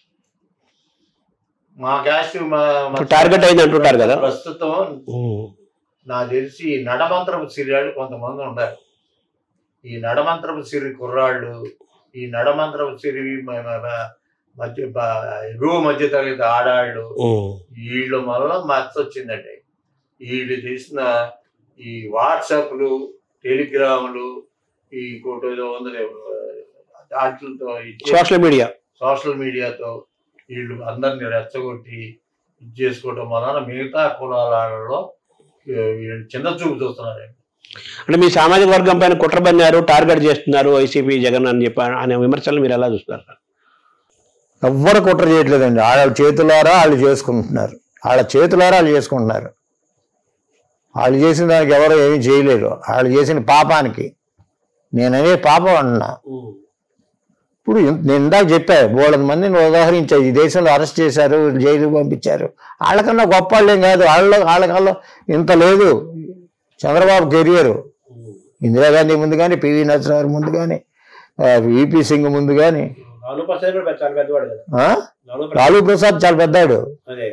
మా క్యాస్ట్ ఇప్పుడు టార్గెట్ అయింది అంటుంటారు కదా ప్రస్తుతం నాకు తెలిసి ఈ నడమంత్రపు సిరియాళ్ళు కొంతమంది ఉన్నారు ఈ నడమంత్రపు సిరి కుర్రాళ్ళు ఈ నడమంత్రపు సిరి మ- మ- మ- మధ్య బ- ఎగువ మధ్య తరగతి ఆడాళ్ళు వీళ్ళ వల్ల మచ్చ వచ్చిందండి వీళ్ళు చేసిన ఈ వాట్సాప్లు టెలిగ్రాములు ఈ కోట ఏదో ఉంది వాటితో ఇచ్చే సోషల్ మీడియా సోషల్ మీడియాతో వీళ్ళు అందరిని రెచ్చగొట్టి ఇది చేసుకోవడం వలన మిగతా కులాలలో ఆ, వీళ్ళు చిన్న చూపు చూస్తున్నారు అంటే మీ సామాజిక వర్గం పైన కుట్ర పన్నారు టార్గెట్ చేస్తున్నారు వైసీపీ జగన్ అని చెప్పి అనే విమర్శలు మీరు ఎలా చూస్తారు ఎవ్వరు కుట్ర చేయట్లేదండి వాళ్ళ చేతులారా వాళ్ళు చేసుకుంటున్నారు వాళ్ళ చేతులారా వాళ్ళు చేసుకుంటున్నారు వాళ్ళు చేసిన దానికి ఎవరు ఏమీ చేయలేరు వాళ్ళు చేసిన పాపానికి నేననే పాపం అన్నా ఇప్పుడు ఇన్- నేను ఇందాక చెప్పా బోళంత మందిని ఉదాహరించా ఈ దేశంలో అరెస్ట్ చేశారు జైలుకి పంపించారు వాళ్ళకన్నా గొప్ప వాళ్ళేం కాదు వాళ్ళ వాళ్ళకల్లా ఇంత లేదు చంద్రబాబు కెరియర్ ఇందిరాగాంధీ ముందు కానీ పివి నరసింహారావు ముందు కానీ విపి సింగ్ ముందు కానీ లాలూ ప్రసాద్ కూడా చాలా పెద్దవాడు కదా ఆ? లాలూ లాలూ ప్రసాద్ చాలా పెద్దాడు అదే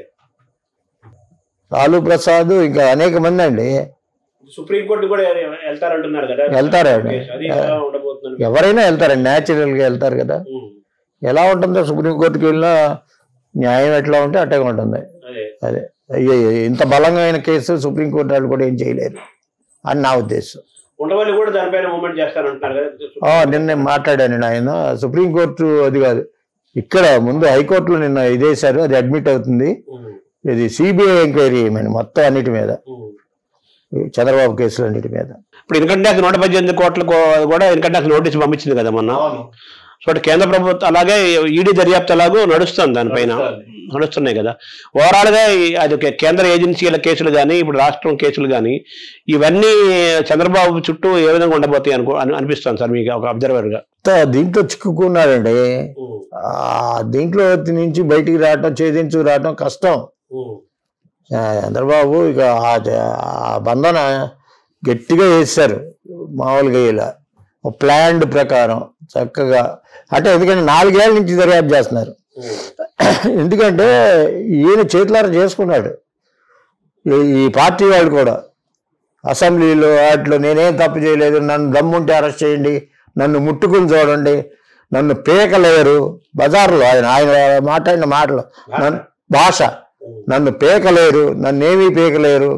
లాలూ ప్రసాద్ ఇంకా అనేక మంది అండి సుప్రీం కోర్టు కూడా వెళ్తారంటున్నారు కదా వెళ్తారు ఆయన. అది ఎలా ఉండబోతుందని ఎవరైనా వెళ్తారండి న్యాచురల్గా వెళ్తారు కదా ఉమ్. ఎలా ఉంటుందో సుప్రీంకోర్టుకి వెళ్ళినా న్యాయం ఎట్లా ఉంటే అట్టే ఉంటుంది అదే అదే అయ్యో ఇంత బలమైన కేసు సుప్రీంకోర్టు వాళ్ళు కూడా ఏం చేయలేరు అని నా ఉద్దేశం ఉండవల్లి కూడా దానిపైన మూమెంట్ చేస్తారంటున్నారు కదా ఆ, నిన్న మాట్లాడాను ఆయన సుప్రీంకోర్టు అది కాదు ఇక్కడ ముందు హైకోర్టులో నిన్న ఇదేశారు అది అడ్మిట్ అవుతుంది ఉమ్. ఇది సిబిఐ ఎంక్వైరీ చేయమని మొత్తం అన్నిటి మీద ఉమ్. చంద్రబాబు కేసులు అన్నిటి మీద ఇప్పుడు ఇన్కమ్ ట్యాక్స్ నూట పద్దెనిమిది కోట్లకు కూడా ఇన్కమ్ ట్యాక్స్ నోటీస్ పంపించింది కదా మొన్న అవును సో అటు కేంద్ర ప్రభుత్వం అలాగే ఈడీ దర్యాప్తు అలాగూ నడుస్తుంది దానిపైన నడుస్తోంది. నడుస్తున్నాయి కదా ఓవరాల్ గా ఈ- అది ఒక కేంద్ర ఏజెన్సీల కేసులు కానీ ఇప్పుడు రాష్ట్రం కేసులు కానీ ఇవన్నీ చంద్రబాబు చుట్టూ ఏ విధంగా ఉండబోతాయి అనుకో అని- అనిపిస్తుంది సార్ మీకు ఒక అబ్జర్వర్ గా అంతా దీంట్లో చిక్కుకున్నాడండి ఆ దీంట్లో నుంచి బయటికి రావటం ఛేదించు రావటం కష్టం ఆ, చంద్రబాబు ఇక ఆ జ- ఆ బంధన గట్టిగా వేశారు మామూలుగా ఇలా ఒక ప్లాన్డ్ ప్రకారం చక్కగా అంటే ఎందుకంటే నాలుగేళ్ల నుంచి దర్యాప్తు చేస్తున్నారు ఎందుకంటే ఈయన చేతులారా చేసుకున్నాడు ఈ- ఈ పార్టీ వాళ్ళు కూడా అసెంబ్లీలో వాటిలో నేనేం తప్పు చేయలేదు నన్ను దమ్ముంటే అరెస్ట్ చేయండి నన్ను ముట్టుకుని చూడండి నన్ను పేకలేరు బజార్లో ఆయన ఆయన మాట్లాడిన మాటలు నన్ను భాష నన్ను పేకలేరు నన్నేమీ పేకలేరు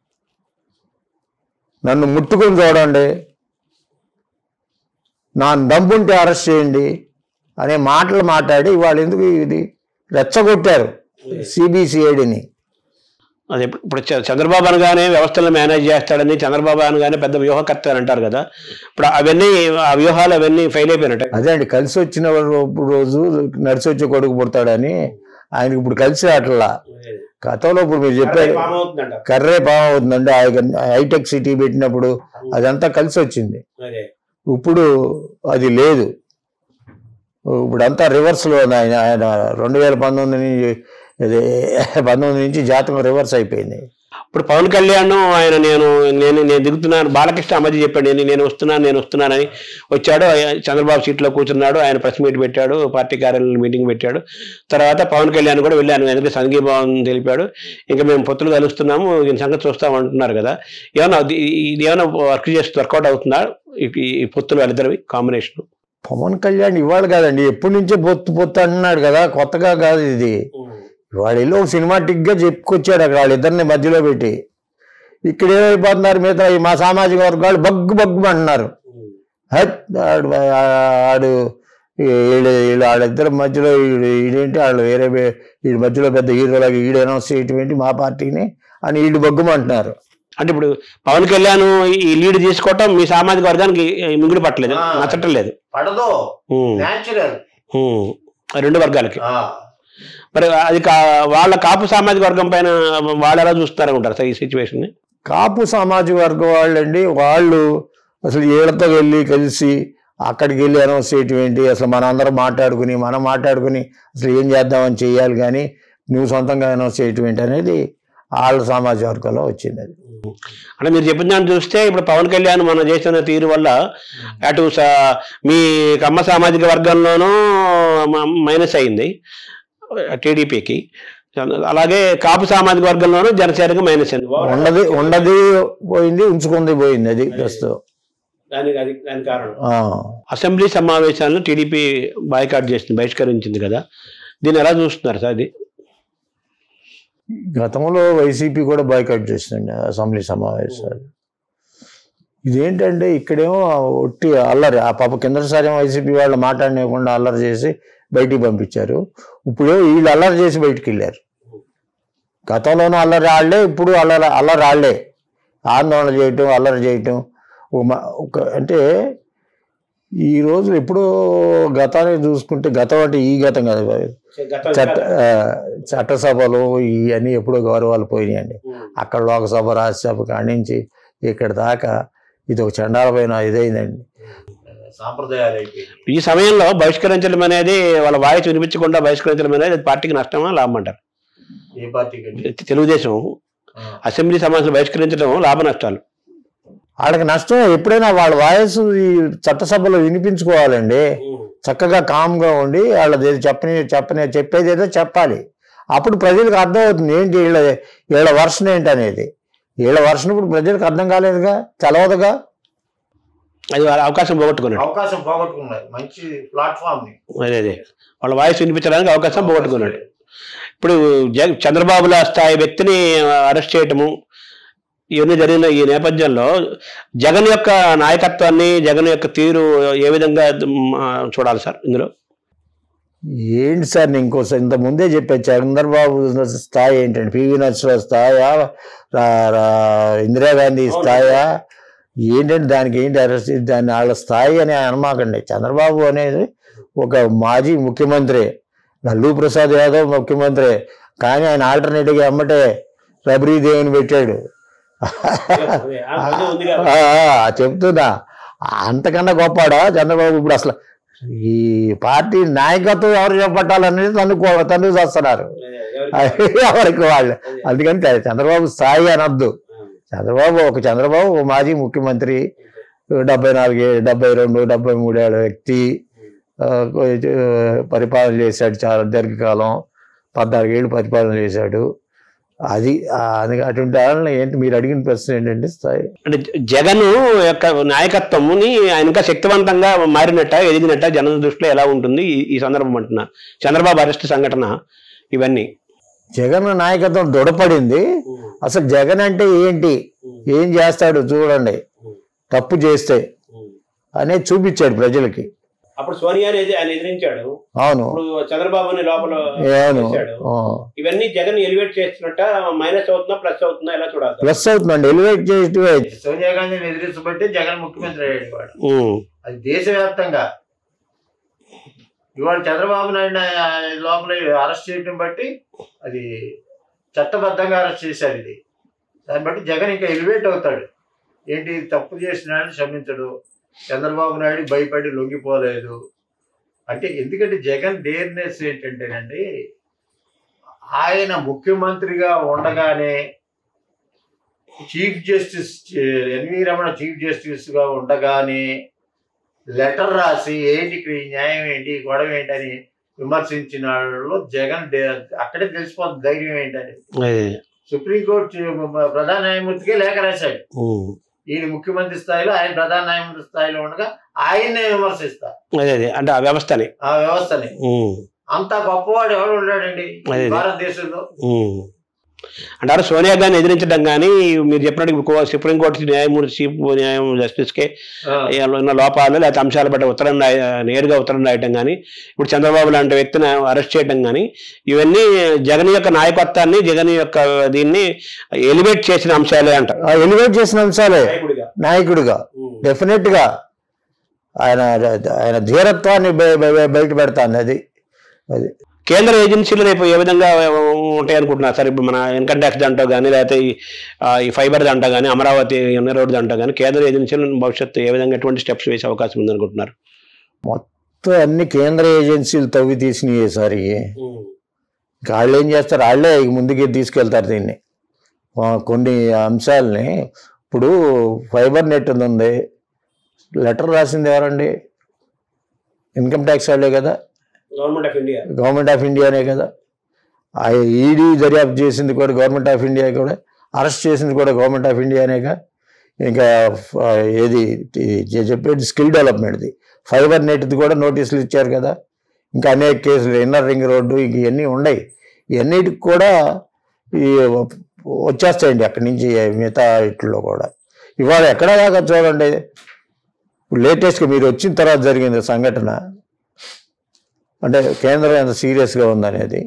నన్ను ముట్టుకుని చూడండి నా దమ్ముంటే అరెస్ట్ చేయండి అనే మాటలు మాట్లాడి వాళ్ళు ఎందుకు ఇది రెచ్చగొట్టారు సిబిసిఐడిని అది ఇప్పుడు ఇప్పుడు చ- చంద్రబాబు అనగానే వ్యవస్థలను మేనేజ్ చేస్తాడని చంద్రబాబు అనగానే పెద్ద వ్యూహకర్త అని అంటారు కదా ఇప్పుడు అవన్నీ ఆ వ్యూహాలు అవన్నీ ఫెయిల్ అయిపోయినట్టు అదే అండి కలిసి వచ్చిన రో- రోజు నడిచి వచ్చి కొడుకు పుడతాడని ఆయనకి ఇప్పుడు కలిసి అట్లా గతంలో ఇప్పుడు మీరు చెప్పారు కర్రే పాము అవుతుందండి ఆ హైటెక్ సిటీ పెట్టినప్పుడు అదంతా కలిసి వచ్చింది ఇప్పుడు అది లేదు ఇప్పుడు అంతా రివర్స్ లో ఉంది ఆయన ఆయన రెండు వేల పంతొమ్మిది నుంచి ఇది పంతొమ్మిది నుంచి జాతకం రివర్స్ అయిపోయింది ఇప్పుడు పవన్ కళ్యాణ్ ఆయన నేను నేను నేను దిగుతున్నాను బాలకృష్ణ అమ్మది చెప్పాడు నేను నేను వస్తున్నాను నేను వస్తున్నానని వచ్చాడు ఆయన చంద్రబాబు సీట్లో కూర్చున్నాడు ఆయన ప్రెస్ మీట్ పెట్టాడు పార్టీ కార్యాలయంలో మీటింగ్ పెట్టాడు తర్వాత పవన్ కళ్యాణ్ కూడా వెళ్ళాను ఎందుకంటే సంఘీభావం తెలిపాడు ఇంకా మేము పొత్తులు కలుస్తున్నాము దీని సంగతి చూస్తాం అంటున్నారు కదా ఏమన్నా ఇది ఇది ఏమైనా వర్క్ చేసి వర్కౌట్ అవుతుందా ఈ- ఈ పొత్తులు వాళ్ళిద్దరివి కాంబినేషన్ పవన్ కళ్యాణ్ ఇవాళ కాదండి ఎప్పటి నుంచే పొత్తు పొత్తు అంటున్నాడు కదా కొత్తగా కాదు ఇది వాడు వెళ్ళి ఒక సినిమాటిక్ గా చెప్పుకొచ్చాడు అక్కడ వాళ్ళిద్దరిని మధ్యలో పెట్టి ఇక్కడ ఏమైపోతున్నారు మిగతా ఈ మా సామాజిక వర్గాలు బగ్గు బగ్గు అంటున్నారు హట్ ఆడు ఆడు వీళ్ళు వీళ్ళు వాళ్ళిద్దరి మధ్యలో వీడు ఈడేంటి వాళ్ళు వేరే వే- వీడి మధ్యలో పెద్ద హీరోలాగా ఈడు అనౌన్స్ చేయటం ఏంటి మా పార్టీని అని వీళ్ళు బగ్గుమంటున్నారు అంటే ఇప్పుడు పవన్ కళ్యాణ్ ఈ లీడ్ తీసుకోవటం మీ సామాజిక వర్గానికి మింగుడు పట్టలేదు ఆ. నచ్చటం లేదు పడదు ఉమ్, న్యాచురల్ ఉమ్. రెండు వర్గాలకి మరి అది కా వాళ్ళ కాపు సామాజిక వర్గం పైన వాళ్ళు ఎలా చూస్తారనుకుంటారు సార్ ఈ సిచ్యువేషన్ ని కాపు సామాజిక వర్గం వాళ్ళండి వాళ్ళు అసలు వీళ్ళతో వెళ్ళి కలిసి అక్కడికి వెళ్ళి అనౌన్స్ చేయటం ఏంటి అసలు మనందరం మాట్లాడుకుని మనం మాట్లాడుకుని అసలు ఏం చేద్దామని చెయ్యాలి కానీ నువ్వు సొంతంగా అనౌన్స్ చేయటం ఏంటి అనేది వాళ్ళ సామాజిక వర్గంలో వచ్చింది అది అంటే మీరు చెప్పిన దాన్ని చూస్తే ఇప్పుడు పవన్ కళ్యాణ్ మన చేస్తున్న తీరు వల్ల అటు స- మీ కమ్మ సామాజిక వర్గంలోనూ మ- మైనస్ అయింది టీడీపీకి అలాగే కాపు సామాజిక వర్గంలోనూ జనసేనకి మైనస్ అయింది ఉండది ఉండది పోయింది ఉంచుకుంది పోయింది అది ప్రస్తుతం దానికి అది దాని కారణం ఆ. అసెంబ్లీ సమావేశాలను టీడీపీ బాయ్కాట్ చేసింది బహిష్కరించింది కదా దీన్ని ఎలా చూస్తున్నారు సార్ అది గతంలో వైసీపీ కూడా బాయ్కట్ చేసిందండి అసెంబ్లీ సమావేశాలు ఇదేంటంటే ఇక్కడేమో ఒట్టి అల్లరి ఆ పాప కిందసారి వైసీపీ వాళ్ళు మాట్లాడనివ్వకుండా అల్లరి చేసి బయటికి పంపించారు ఇప్పుడేమో వీళ్ళు అల్లరి చేసి బయటికి వెళ్ళారు గతంలోనూ అల్లరి ఆళ్లే ఇప్పుడు అల్లరి అల్లరి ఆళ్లే ఆందోళన చేయటం అల్లరి చేయటం ఒక మ- ఒక అంటే ఈ రోజు ఎప్పుడో గతాన్ని చూసుకుంటే గతం అంటే ఈ గతం కదా చట్ట ఆ, చట్టసభలు ఇవన్నీ ఎప్పుడో గౌరవాలు పోయినాయండి అక్కడ లోకసభ రాజ్యసభ కాడి నుంచి ఇక్కడ దాకా ఇది ఒక చండాలమైన ఇదైందండి సాంప్రదాయాలు అయిపోయింది ఈ సమయంలో బహిష్కరించడం అనేది వాళ్ళ వాయిస్ వినిపించకుండా బహిష్కరించడం అనేది అది పార్టీకి నష్టమా లాభం అంటారు ఏ పార్టీ కంటే తెలుగుదేశం అసెంబ్లీ సమావేశం బహిష్కరించడం లాభ నష్టాలు వాళ్ళకి నష్టం ఎప్పుడైనా వాళ్ళ వాయిస్ ఈ చట్టసభలో వినిపించుకోవాలండి చక్కగా కామ్గా ఉండి వాళ్ళది ఏదో చెప్పని చెప్పని చెప్పేది ఏదో చెప్పాలి అప్పుడు ప్రజలకు అర్థమవుతుంది ఏంటి వీళ్ళ వీళ్ళ వర్షన్ ఏంటి అనేది వీళ్ళ వర్షన్ ఇప్పుడు ప్రజలకు అర్థం కాలేదుగా తెలవదుగా అది వాళ్ళ అవకాశం పోగొట్టుకున్నాడు అవకాశం పోగొట్టుకున్నారు మంచి ప్లాట్ఫామ్ ని అదే అదే వాళ్ళ వాయిస్ వినిపించడానికి అవకాశం పోగొట్టుకున్నాడు ఇప్పుడు జగ చంద్రబాబుల స్థాయి వ్యక్తిని అరెస్ట్ చేయటము ఇవన్నీ జరిగిన ఈ నేపథ్యంలో జగన్ యొక్క నాయకత్వాన్ని జగన్ యొక్క తీరు ఏ విధంగా మ్, చూడాలి సార్ ఇందులో ఏంటి సార్ నేను ఇంకోసారి ఇంత ముందే చెప్పాను చంద్రబాబు స్థాయి ఏంటండి పివి నరసింహరావు స్థాయా రా- రా- ఇందిరాగాంధీ స్థాయా ఏంటంటే దానికి ఏంటి అరెస్ట్ దాన్ని వాళ్ళ స్థాయి అని అనమాకండి చంద్రబాబు అనేది ఒక మాజీ ముఖ్యమంత్రి లల్లూ ప్రసాద్ యాదవ్ ముఖ్యమంత్రి కానీ ఆయన ఆల్టర్నేటివ్గా అమ్మటే రబరీ దేవుని పెట్టాడు ఆ, ఆ, చెప్తున్నా అంతకన్నా గొప్పడా చంద్రబాబు ఇప్పుడు అసలు ఈ పార్టీ నాయకత్వం ఎవరు చేపట్టాలనేది తను తను చేస్తున్నారు ఎవరికి వాళ్ళు అందుకని చ- చంద్రబాబు స్థాయి అనొద్దు చంద్రబాబు ఒక చంద్రబాబు ఒక మాజీ ముఖ్యమంత్రి డెబ్బై నాలుగు డెబ్బై రెండు డెబ్బై మూడేళ్ళ వ్యక్తి ఆ, కొంచెం పరిపాలన చేశాడు చాలా దీర్ఘకాలం పద్నాలుగేళ్ళు పరిపాలన చేశాడు అది ఆ, అది అటువంటి వాళ్ళని ఏంటి మీరు అడిగిన ప్రశ్న ఏంటంటే స్థాయి అంటే జగన్ యొక్క నాయకత్వముని ఆయన ఇంకా శక్తివంతంగా మారినట్ట ఎదిగినట్ట జనం దృష్టిలో ఎలా ఉంటుంది ఈ- ఈ సందర్భం అంటున్నా చంద్రబాబు అరెస్ట్ సంఘటన ఇవన్నీ జగన్ నాయకత్వం దృఢపడింది అసలు జగన్ అంటే ఏంటి ఏం చేస్తాడు చూడండి తప్పు చేస్తే అనేది చూపించాడు ప్రజలకి అప్పుడు సోనియాని ఎది- ఆయన ఎదిరించాడు అవును ఇప్పుడు చంద్రబాబుని లోపల అవును చేశాడు. ఆ. ఇవన్నీ జగన్ ఎలివేట్ చేస్తున్నట్ట మైనస్ అవుతుందా ప్లస్ అవుతుందా ఎలా చూడాలి ప్లస్ అవుతుందండి ఎలివేట్ చేయటమే సోనియా గాంధీని ఎదిరించబట్టి జగన్ ముఖ్యమంత్రి అయ్యాడు వాడు ఉమ్, అది దేశవ్యాప్తంగా ఇవాళ చంద్రబాబు నాయుడు లోపల అరెస్ట్ చేయడం బట్టి అది చట్టబద్ధంగా అరెస్ట్ చేశారు ఇది దాన్ని బట్టి జగన్ ఇంకా ఎలివేట్ అవుతాడు ఏంటి తప్పు చేసిన క్షమించడు చంద్రబాబు నాయుడు భయపడి లొంగిపోలేదు అంటే ఎందుకంటే జగన్ డేర్నెస్ ఏంటంటేనండి ఆయన ముఖ్యమంత్రిగా ఉండగానే chief justice NV Ramana chief justice గా ఉండగానే లెటర్ రాసి ఏంటి ఇక్కడ ఈ న్యాయం ఏంటి ఈ గొడవ ఏంటని విమర్శించిన వాళ్ళు జగన్ డే- అక్కడే తెలిసిపోతుంది ధైర్యం ఏంటని అదే, సుప్రీంకోర్టు ప్రధాన న్యాయమూర్తికే లేఖ రాశాడు ఉమ్, ఈయన ముఖ్యమంత్రి స్థాయిలో ఆయన ప్రధాన న్యాయమూర్తి స్థాయిలో ఉండగా ఆయన్నే విమర్శిస్తా అదే అదే అంటే ఆ వ్యవస్థని ఆ వ్యవస్థని ఉమ్, అంత గొప్పవాడు ఎవరు ఉన్నాడండి ఈ అదే. భారతదేశంలో ఉమ్. అంటారు సోనియా గారిని ఎదిరించడం కానీ మీరు చెప్పినట్టు ఇప్పుడు సుప్రీంకోర్టు న్యాయమూర్తి చీఫ్ న్యాయం జస్టిస్కే ఆ. ఏమైనా ఉన్న లోపాలు లేకపోతే అంశాలు బట్టి ఉత్తరం రాయ నేరుగా ఉత్తరం రాయటం కానీ ఇప్పుడు చంద్రబాబు లాంటి వ్యక్తిని అరెస్ట్ చేయడం కానీ ఇవన్నీ జగన్ యొక్క నాయకత్వాన్ని జగన్ యొక్క దీన్ని ఎలివేట్ చేసిన అంశాలే అంటారు ఆ ఎలివేట్ చేసిన అంశాలే నాయకుడిగా. నాయకుడిగా ఉమ్. డెఫినెట్ గా ఆయన ఆయన ధీరత్వాన్ని బయ- బయ- బయట పెడతాను అది అది కేంద్ర ఏజెన్సీలు రేపు ఏ విధంగా ఉంటాయి అనుకుంటున్నారు సార్ ఇప్పుడు మన ఇన్కమ్ ట్యాక్స్ దాంట్లో కానీ లేకపోతే ఈ, ఆ, ఈ ఫైబర్ దాంట్లో కానీ అమరావతి ఉన్న రోడ్ దాంట్లో కానీ కేంద్ర ఏజెన్సీలు భవిష్యత్తు ఏ విధంగా ఎటువంటి స్టెప్స్ వేసే అవకాశం ఉంది అనుకుంటున్నారు మొత్తం అన్ని కేంద్ర ఏజెన్సీలు తవ్వి తీసినాయి ఈసారి ఇంకా వాళ్ళు ఏం చేస్తారు వాళ్ళే ఇక ముందుకి తీసుకెళ్తారు దీన్ని ఆ, కొన్ని అంశాలని ఇప్పుడు ఫైబర్ నెట్ ఉంది లెటర్ రాసింది ఎవరండి ఇన్కమ్ ట్యాక్స్ వాళ్ళే కదా government of India government of ఇండియానే కదా ఆ ఈడీ దర్యాప్తు చేసింది కూడా గవర్నమెంట్ ఆఫ్ ఇండియా కూడా అరెస్ట్ చేసింది కూడా గవర్నమెంట్ ఆఫ్ ఇండియానేగా ఇంకా ఆ, ఏది ఈ చె- చెప్పేది స్కిల్ డెవలప్మెంట్ది ఫైబర్ నెట్ది కూడా నోటీసులు ఇచ్చారు కదా ఇంకా అనేక కేసులు ఇన్నర్ రింగ్ రోడ్డు ఇంక ఇవన్నీ ఉన్నాయి ఇవన్నిటికి కూడా ఈ వచ్చేస్తాయండి అక్కడి నుంచి మిగతా ఇట్లో కూడా ఇవాళ ఎక్కడ దాకా చూడండి ఇప్పుడు లేటెస్ట్గా మీరు వచ్చిన తర్వాత జరిగింది సంఘటన అంటే కేంద్రం ఎంత సీరియస్గా ఉందనేది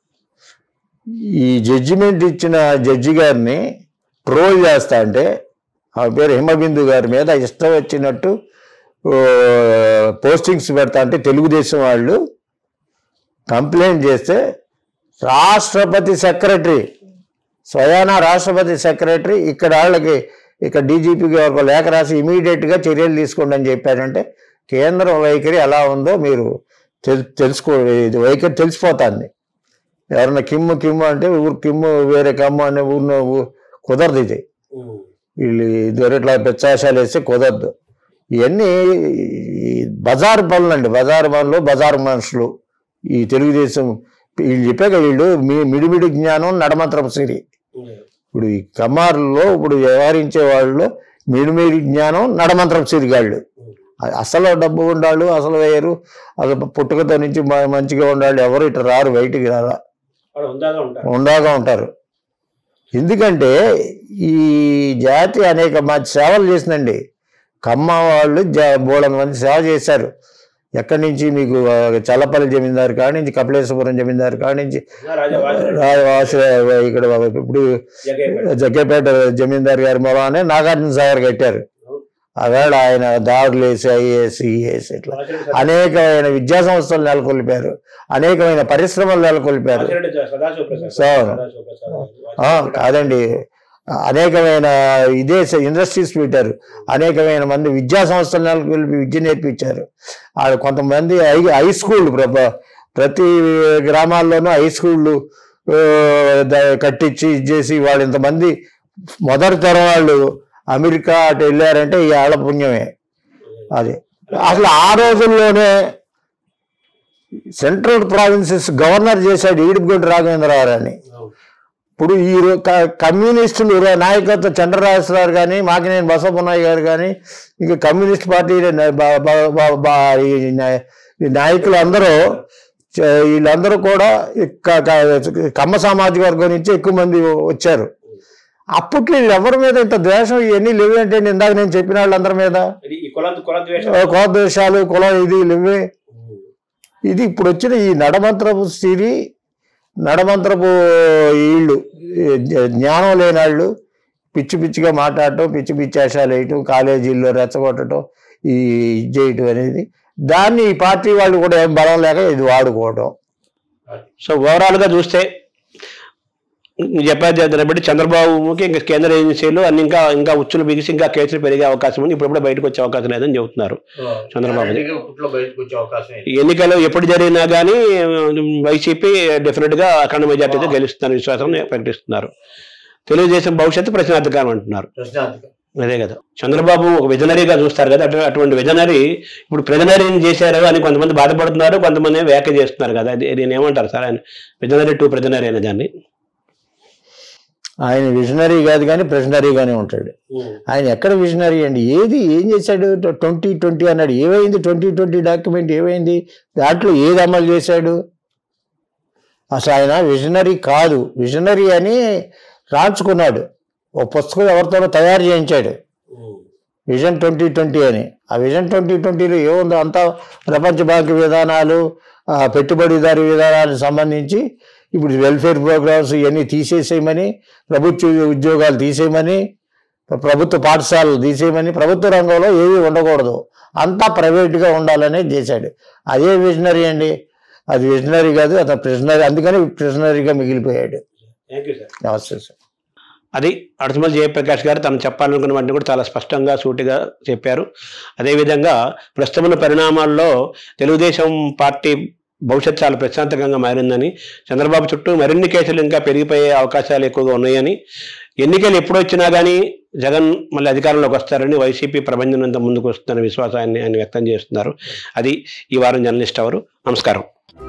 ఈ జడ్జిమెంట్ ఇచ్చిన జడ్జి గారిని ట్రోల్ చేస్తా అంటే ఆ పేరు హిమబిందు గారి మీద ఇష్టం వచ్చినట్టు ఓ, పోస్టింగ్స్ పెడతా అంటే తెలుగుదేశం వాళ్ళు కంప్లైంట్ చేస్తే రాష్ట్రపతి సెక్రటరీ స్వయాన రాష్ట్రపతి సెక్రటరీ ఇక్కడ వాళ్ళకి ఇక్కడ డీజీపీకి ఒక లేఖ రాసి ఇమీడియట్గా చర్యలు తీసుకోండి అని చెప్పారంటే కేంద్రం వైఖరి ఎలా ఉందో మీరు తెల్ తెలుసుకో ఇది వైఖరి తెలిసిపోతుంది ఎవరన్నా కిమ్ము కిమ్ము అంటే ఊరు కిమ్ము వేరే కమ్ము అనే ఊరిలో ఊ- కుదరదు ఇది వీళ్ళు ఇద్దరు ఇట్లా పెచ్చాశాలు వేస్తే కుదరదు ఇవన్నీ ఈ బజారు పనులు అండి బజారు పనులు బజారు మనుషులు ఈ తెలుగుదేశం వీళ్ళు చెప్పాక వీళ్ళు మీ మిడిమిడి జ్ఞానం నడమంత్రపు సిరి ఇప్పుడు ఈ కమ్మారులో ఇప్పుడు వ్యవహరించే వాళ్ళు మిడిమిడి జ్ఞానం నడమంత్రపు సిరిగాళ్ళు అ- అసలు డబ్బు ఉండాళ్ళు అసలు వేయరు అసలు పుట్టుకతో నుంచి మ- మంచిగా ఉండాలి ఎవరు ఇటు రారు బయటికి రారా వాళ్ళు ఉందాగా ఉంటారు ఉండాగా ఉంటారు ఎందుకంటే ఈ జాతి అనేక మంచి సేవలు చేసిందండి కమ్మ వాళ్ళు జా బోళంత మంది సేవ చేశారు ఎక్కడి నుంచి మీకు ఆ, చల్లపల్లి జమీందారు కాడి నుంచి కపిలేశ్వరం జమీందారు కాడి నుంచి రాజా రాజవాస ఇక్కడ ఇప్పుడు జగ్గేపేట జమీందారు గారి మూలానే నాగార్జున సాగర్ కట్టారు ఆవేళ ఆయన దాడులు వేసి ఐఏఎస్ ఈఏఎస్ ఇట్లా అనేకమైన విద్యా సంస్థలు నెలకొల్పారు అనేకమైన పరిశ్రమలు నెలకొల్పారు సో, ఆ, కాదండి అనేకమైన ఇదే ఇండస్ట్రీస్ పెట్టారు అనేకమైన మంది విద్యా సంస్థలు నెలకొల్పి విద్య నేర్పించారు ఆ కొంతమంది హై హై స్కూల్ ప్ర- ప్రతి గ్రామాల్లోనూ హై స్కూళ్ళు ఆ, ద- కట్టించి ఇది చేసి వాళ్ళు ఇంతమంది మొదటి తరం వాళ్ళు అమెరికా అటు వెళ్ళారంటే ఈ ఆళ్ళ పుణ్యమే అది అసలు ఆ రోజుల్లోనే సెంట్రల్ ప్రావిన్సెస్ గవర్నర్ చేశాడు ఈడుపుగొడ్డి రాఘవేంద్రరావు అని ఇప్పుడు ఈ రో- క- కమ్యూనిస్టులు ర- నాయకత్వం చంద్రరాజరావు కానీ మాకినేని బసవపున్నయ్య గారు కానీ ఇంకా కమ్యూనిస్ట్ పార్టీ న- బ- బ- బ- బ- ఈ నా- ఈ నాయకులు అందరూ చ- వీళ్ళందరూ కూడా ఈ క- క- కమ్మ సామాజిక వర్గం నుంచి ఎక్కువ మంది వచ్చారు అప్పట్లో వీళ్ళు ఎవరి మీద ఇంత ద్వేషం ఇవన్నీ లేవు అంటే ఇందాక నేను చెప్పిన వాళ్ళందరి మీద ఇది ఈ కుల కుల ద్వేషం కోద్వేషాలు కులం ఇది ఇవే ఇది ఇప్పుడు వచ్చిన ఈ నడమంత్రపు సిరి నడమంత్రపు వీళ్ళు ఈ జ్ఞ- జ్ఞానం లేని వాళ్ళు పిచ్చి పిచ్చిగా మాట్లాడటం పిచ్చి పిచ్చి వేషాలు వేయటం కాలేజీల్లో రెచ్చగొట్టడం ఈ ఇది చేయటం అనేది దాన్ని ఈ పార్టీ వాళ్ళు కూడా ఏం బలం లేక ఇది వాడుకోవడం సో ఓవరాల్ గా చూస్తే చెప్పారు దాన్ని బట్టి చంద్రబాబుకి ఇంకా కేంద్ర ఏజెన్సీలు అన్ని ఇంకా ఇంకా ఉచ్చులు బిగిసి ఇంకా కేసులు పెరిగే అవకాశం ఉంది ఇప్పుడు బయటకు వచ్చే అవకాశం లేదని చెబుతున్నారు చంద్రబాబు. గ్యారంటీగా ఇప్పట్లో బయటకు వచ్చే అవకాశం ఉంది. ఎన్నికలు ఎప్పుడు జరిగినా కానీ వైసీపీ డెఫినెట్ గా అఖండ మెజార్టీతో గెలుస్తున్న విశ్వాసం ప్రకటిస్తున్నారు తెలుగుదేశం భవిష్యత్తు ప్రశ్నార్థకరం అంటున్నారు ప్రశ్నార్థకం అదే కదా చంద్రబాబు ఒక విజనరీగా చూస్తారు కదా అటు అటువంటి విజనరీ ఇప్పుడు ప్రజనరీని చేశారు అని కొంతమంది బాధపడుతున్నారు కొంతమంది వ్యాఖ్య చేస్తున్నారు కదా అది దీన్ని ఏమంటారు సార్ ఆయన విజనరీ టు ప్రజనరీ అనే దాన్ని ఆయన విజనరీ కాదు కానీ ప్రెజనరీగానే ఉంటాడు ఆయన ఎక్కడ విజనరీ అండి ఏది ఏం చేశాడు ట్వంటీ ట్వంటీ అన్నాడు ఏమైంది ట్వంటీ ట్వంటీ డాక్యుమెంట్ ఏమైంది దాంట్లో ఏది అమలు చేశాడు అసలు ఆయన విజనరీ కాదు విజనరీ అని రాల్చుకున్నాడు ఓ పుస్తకం ఎవరితోనో తయారు చేయించాడు విజన్ ట్వంటీ ట్వంటీ అని ఆ విజన్ ట్వంటీ ట్వంటీలో ఏముందో అంతా ప్రపంచ బ్యాంకు విధానాలు ఆ, పెట్టుబడిదారి విధానాలకు సంబంధించి ఇప్పుడు వెల్ఫేర్ ప్రోగ్రామ్స్ ఇవన్నీ తీసేసేయమని ప్రభుత్వ ఉద్యోగాలు తీసేయమని ప్రభుత్వ పాఠశాలలు తీసేయమని ప్రభుత్వ రంగంలో ఏవి ఉండకూడదు అంతా ప్రైవేట్గా ఉండాలనే చేశాడు అదే విజనరీ అండి అది విజనరీ కాదు అతను ప్రిజనరీ అందుకని ప్రిజనరీగా మిగిలిపోయాడు థ్యాంక్ యూ సార్ నమస్తే సార్ అది అడుసుమల్ జయప్రకాష్ గారు తను చెప్పాలనుకున్నవన్నీ కూడా చాలా స్పష్టంగా సూటిగా చెప్పారు అదేవిధంగా ప్రస్తుతమైన పరిణామాల్లో తెలుగుదేశం పార్టీ భవిష్యత్తు చాలా ప్రశాంతకంగా మారిందని చంద్రబాబు చుట్టూ మరిన్ని కేసులు ఇంకా పెరిగిపోయే అవకాశాలు ఎక్కువగా ఉన్నాయని ఎన్నికలు ఎప్పుడు వచ్చినా కానీ జగన్ మళ్ళీ అధికారంలోకి వస్తారని వైసీపీ ప్రపంచం అంతా ముందుకు వస్తుందనే విశ్వాసాన్ని ఆయన వ్యక్తం చేస్తున్నారు అది ఈ వారం జర్నలిస్ట్ అవరు నమస్కారం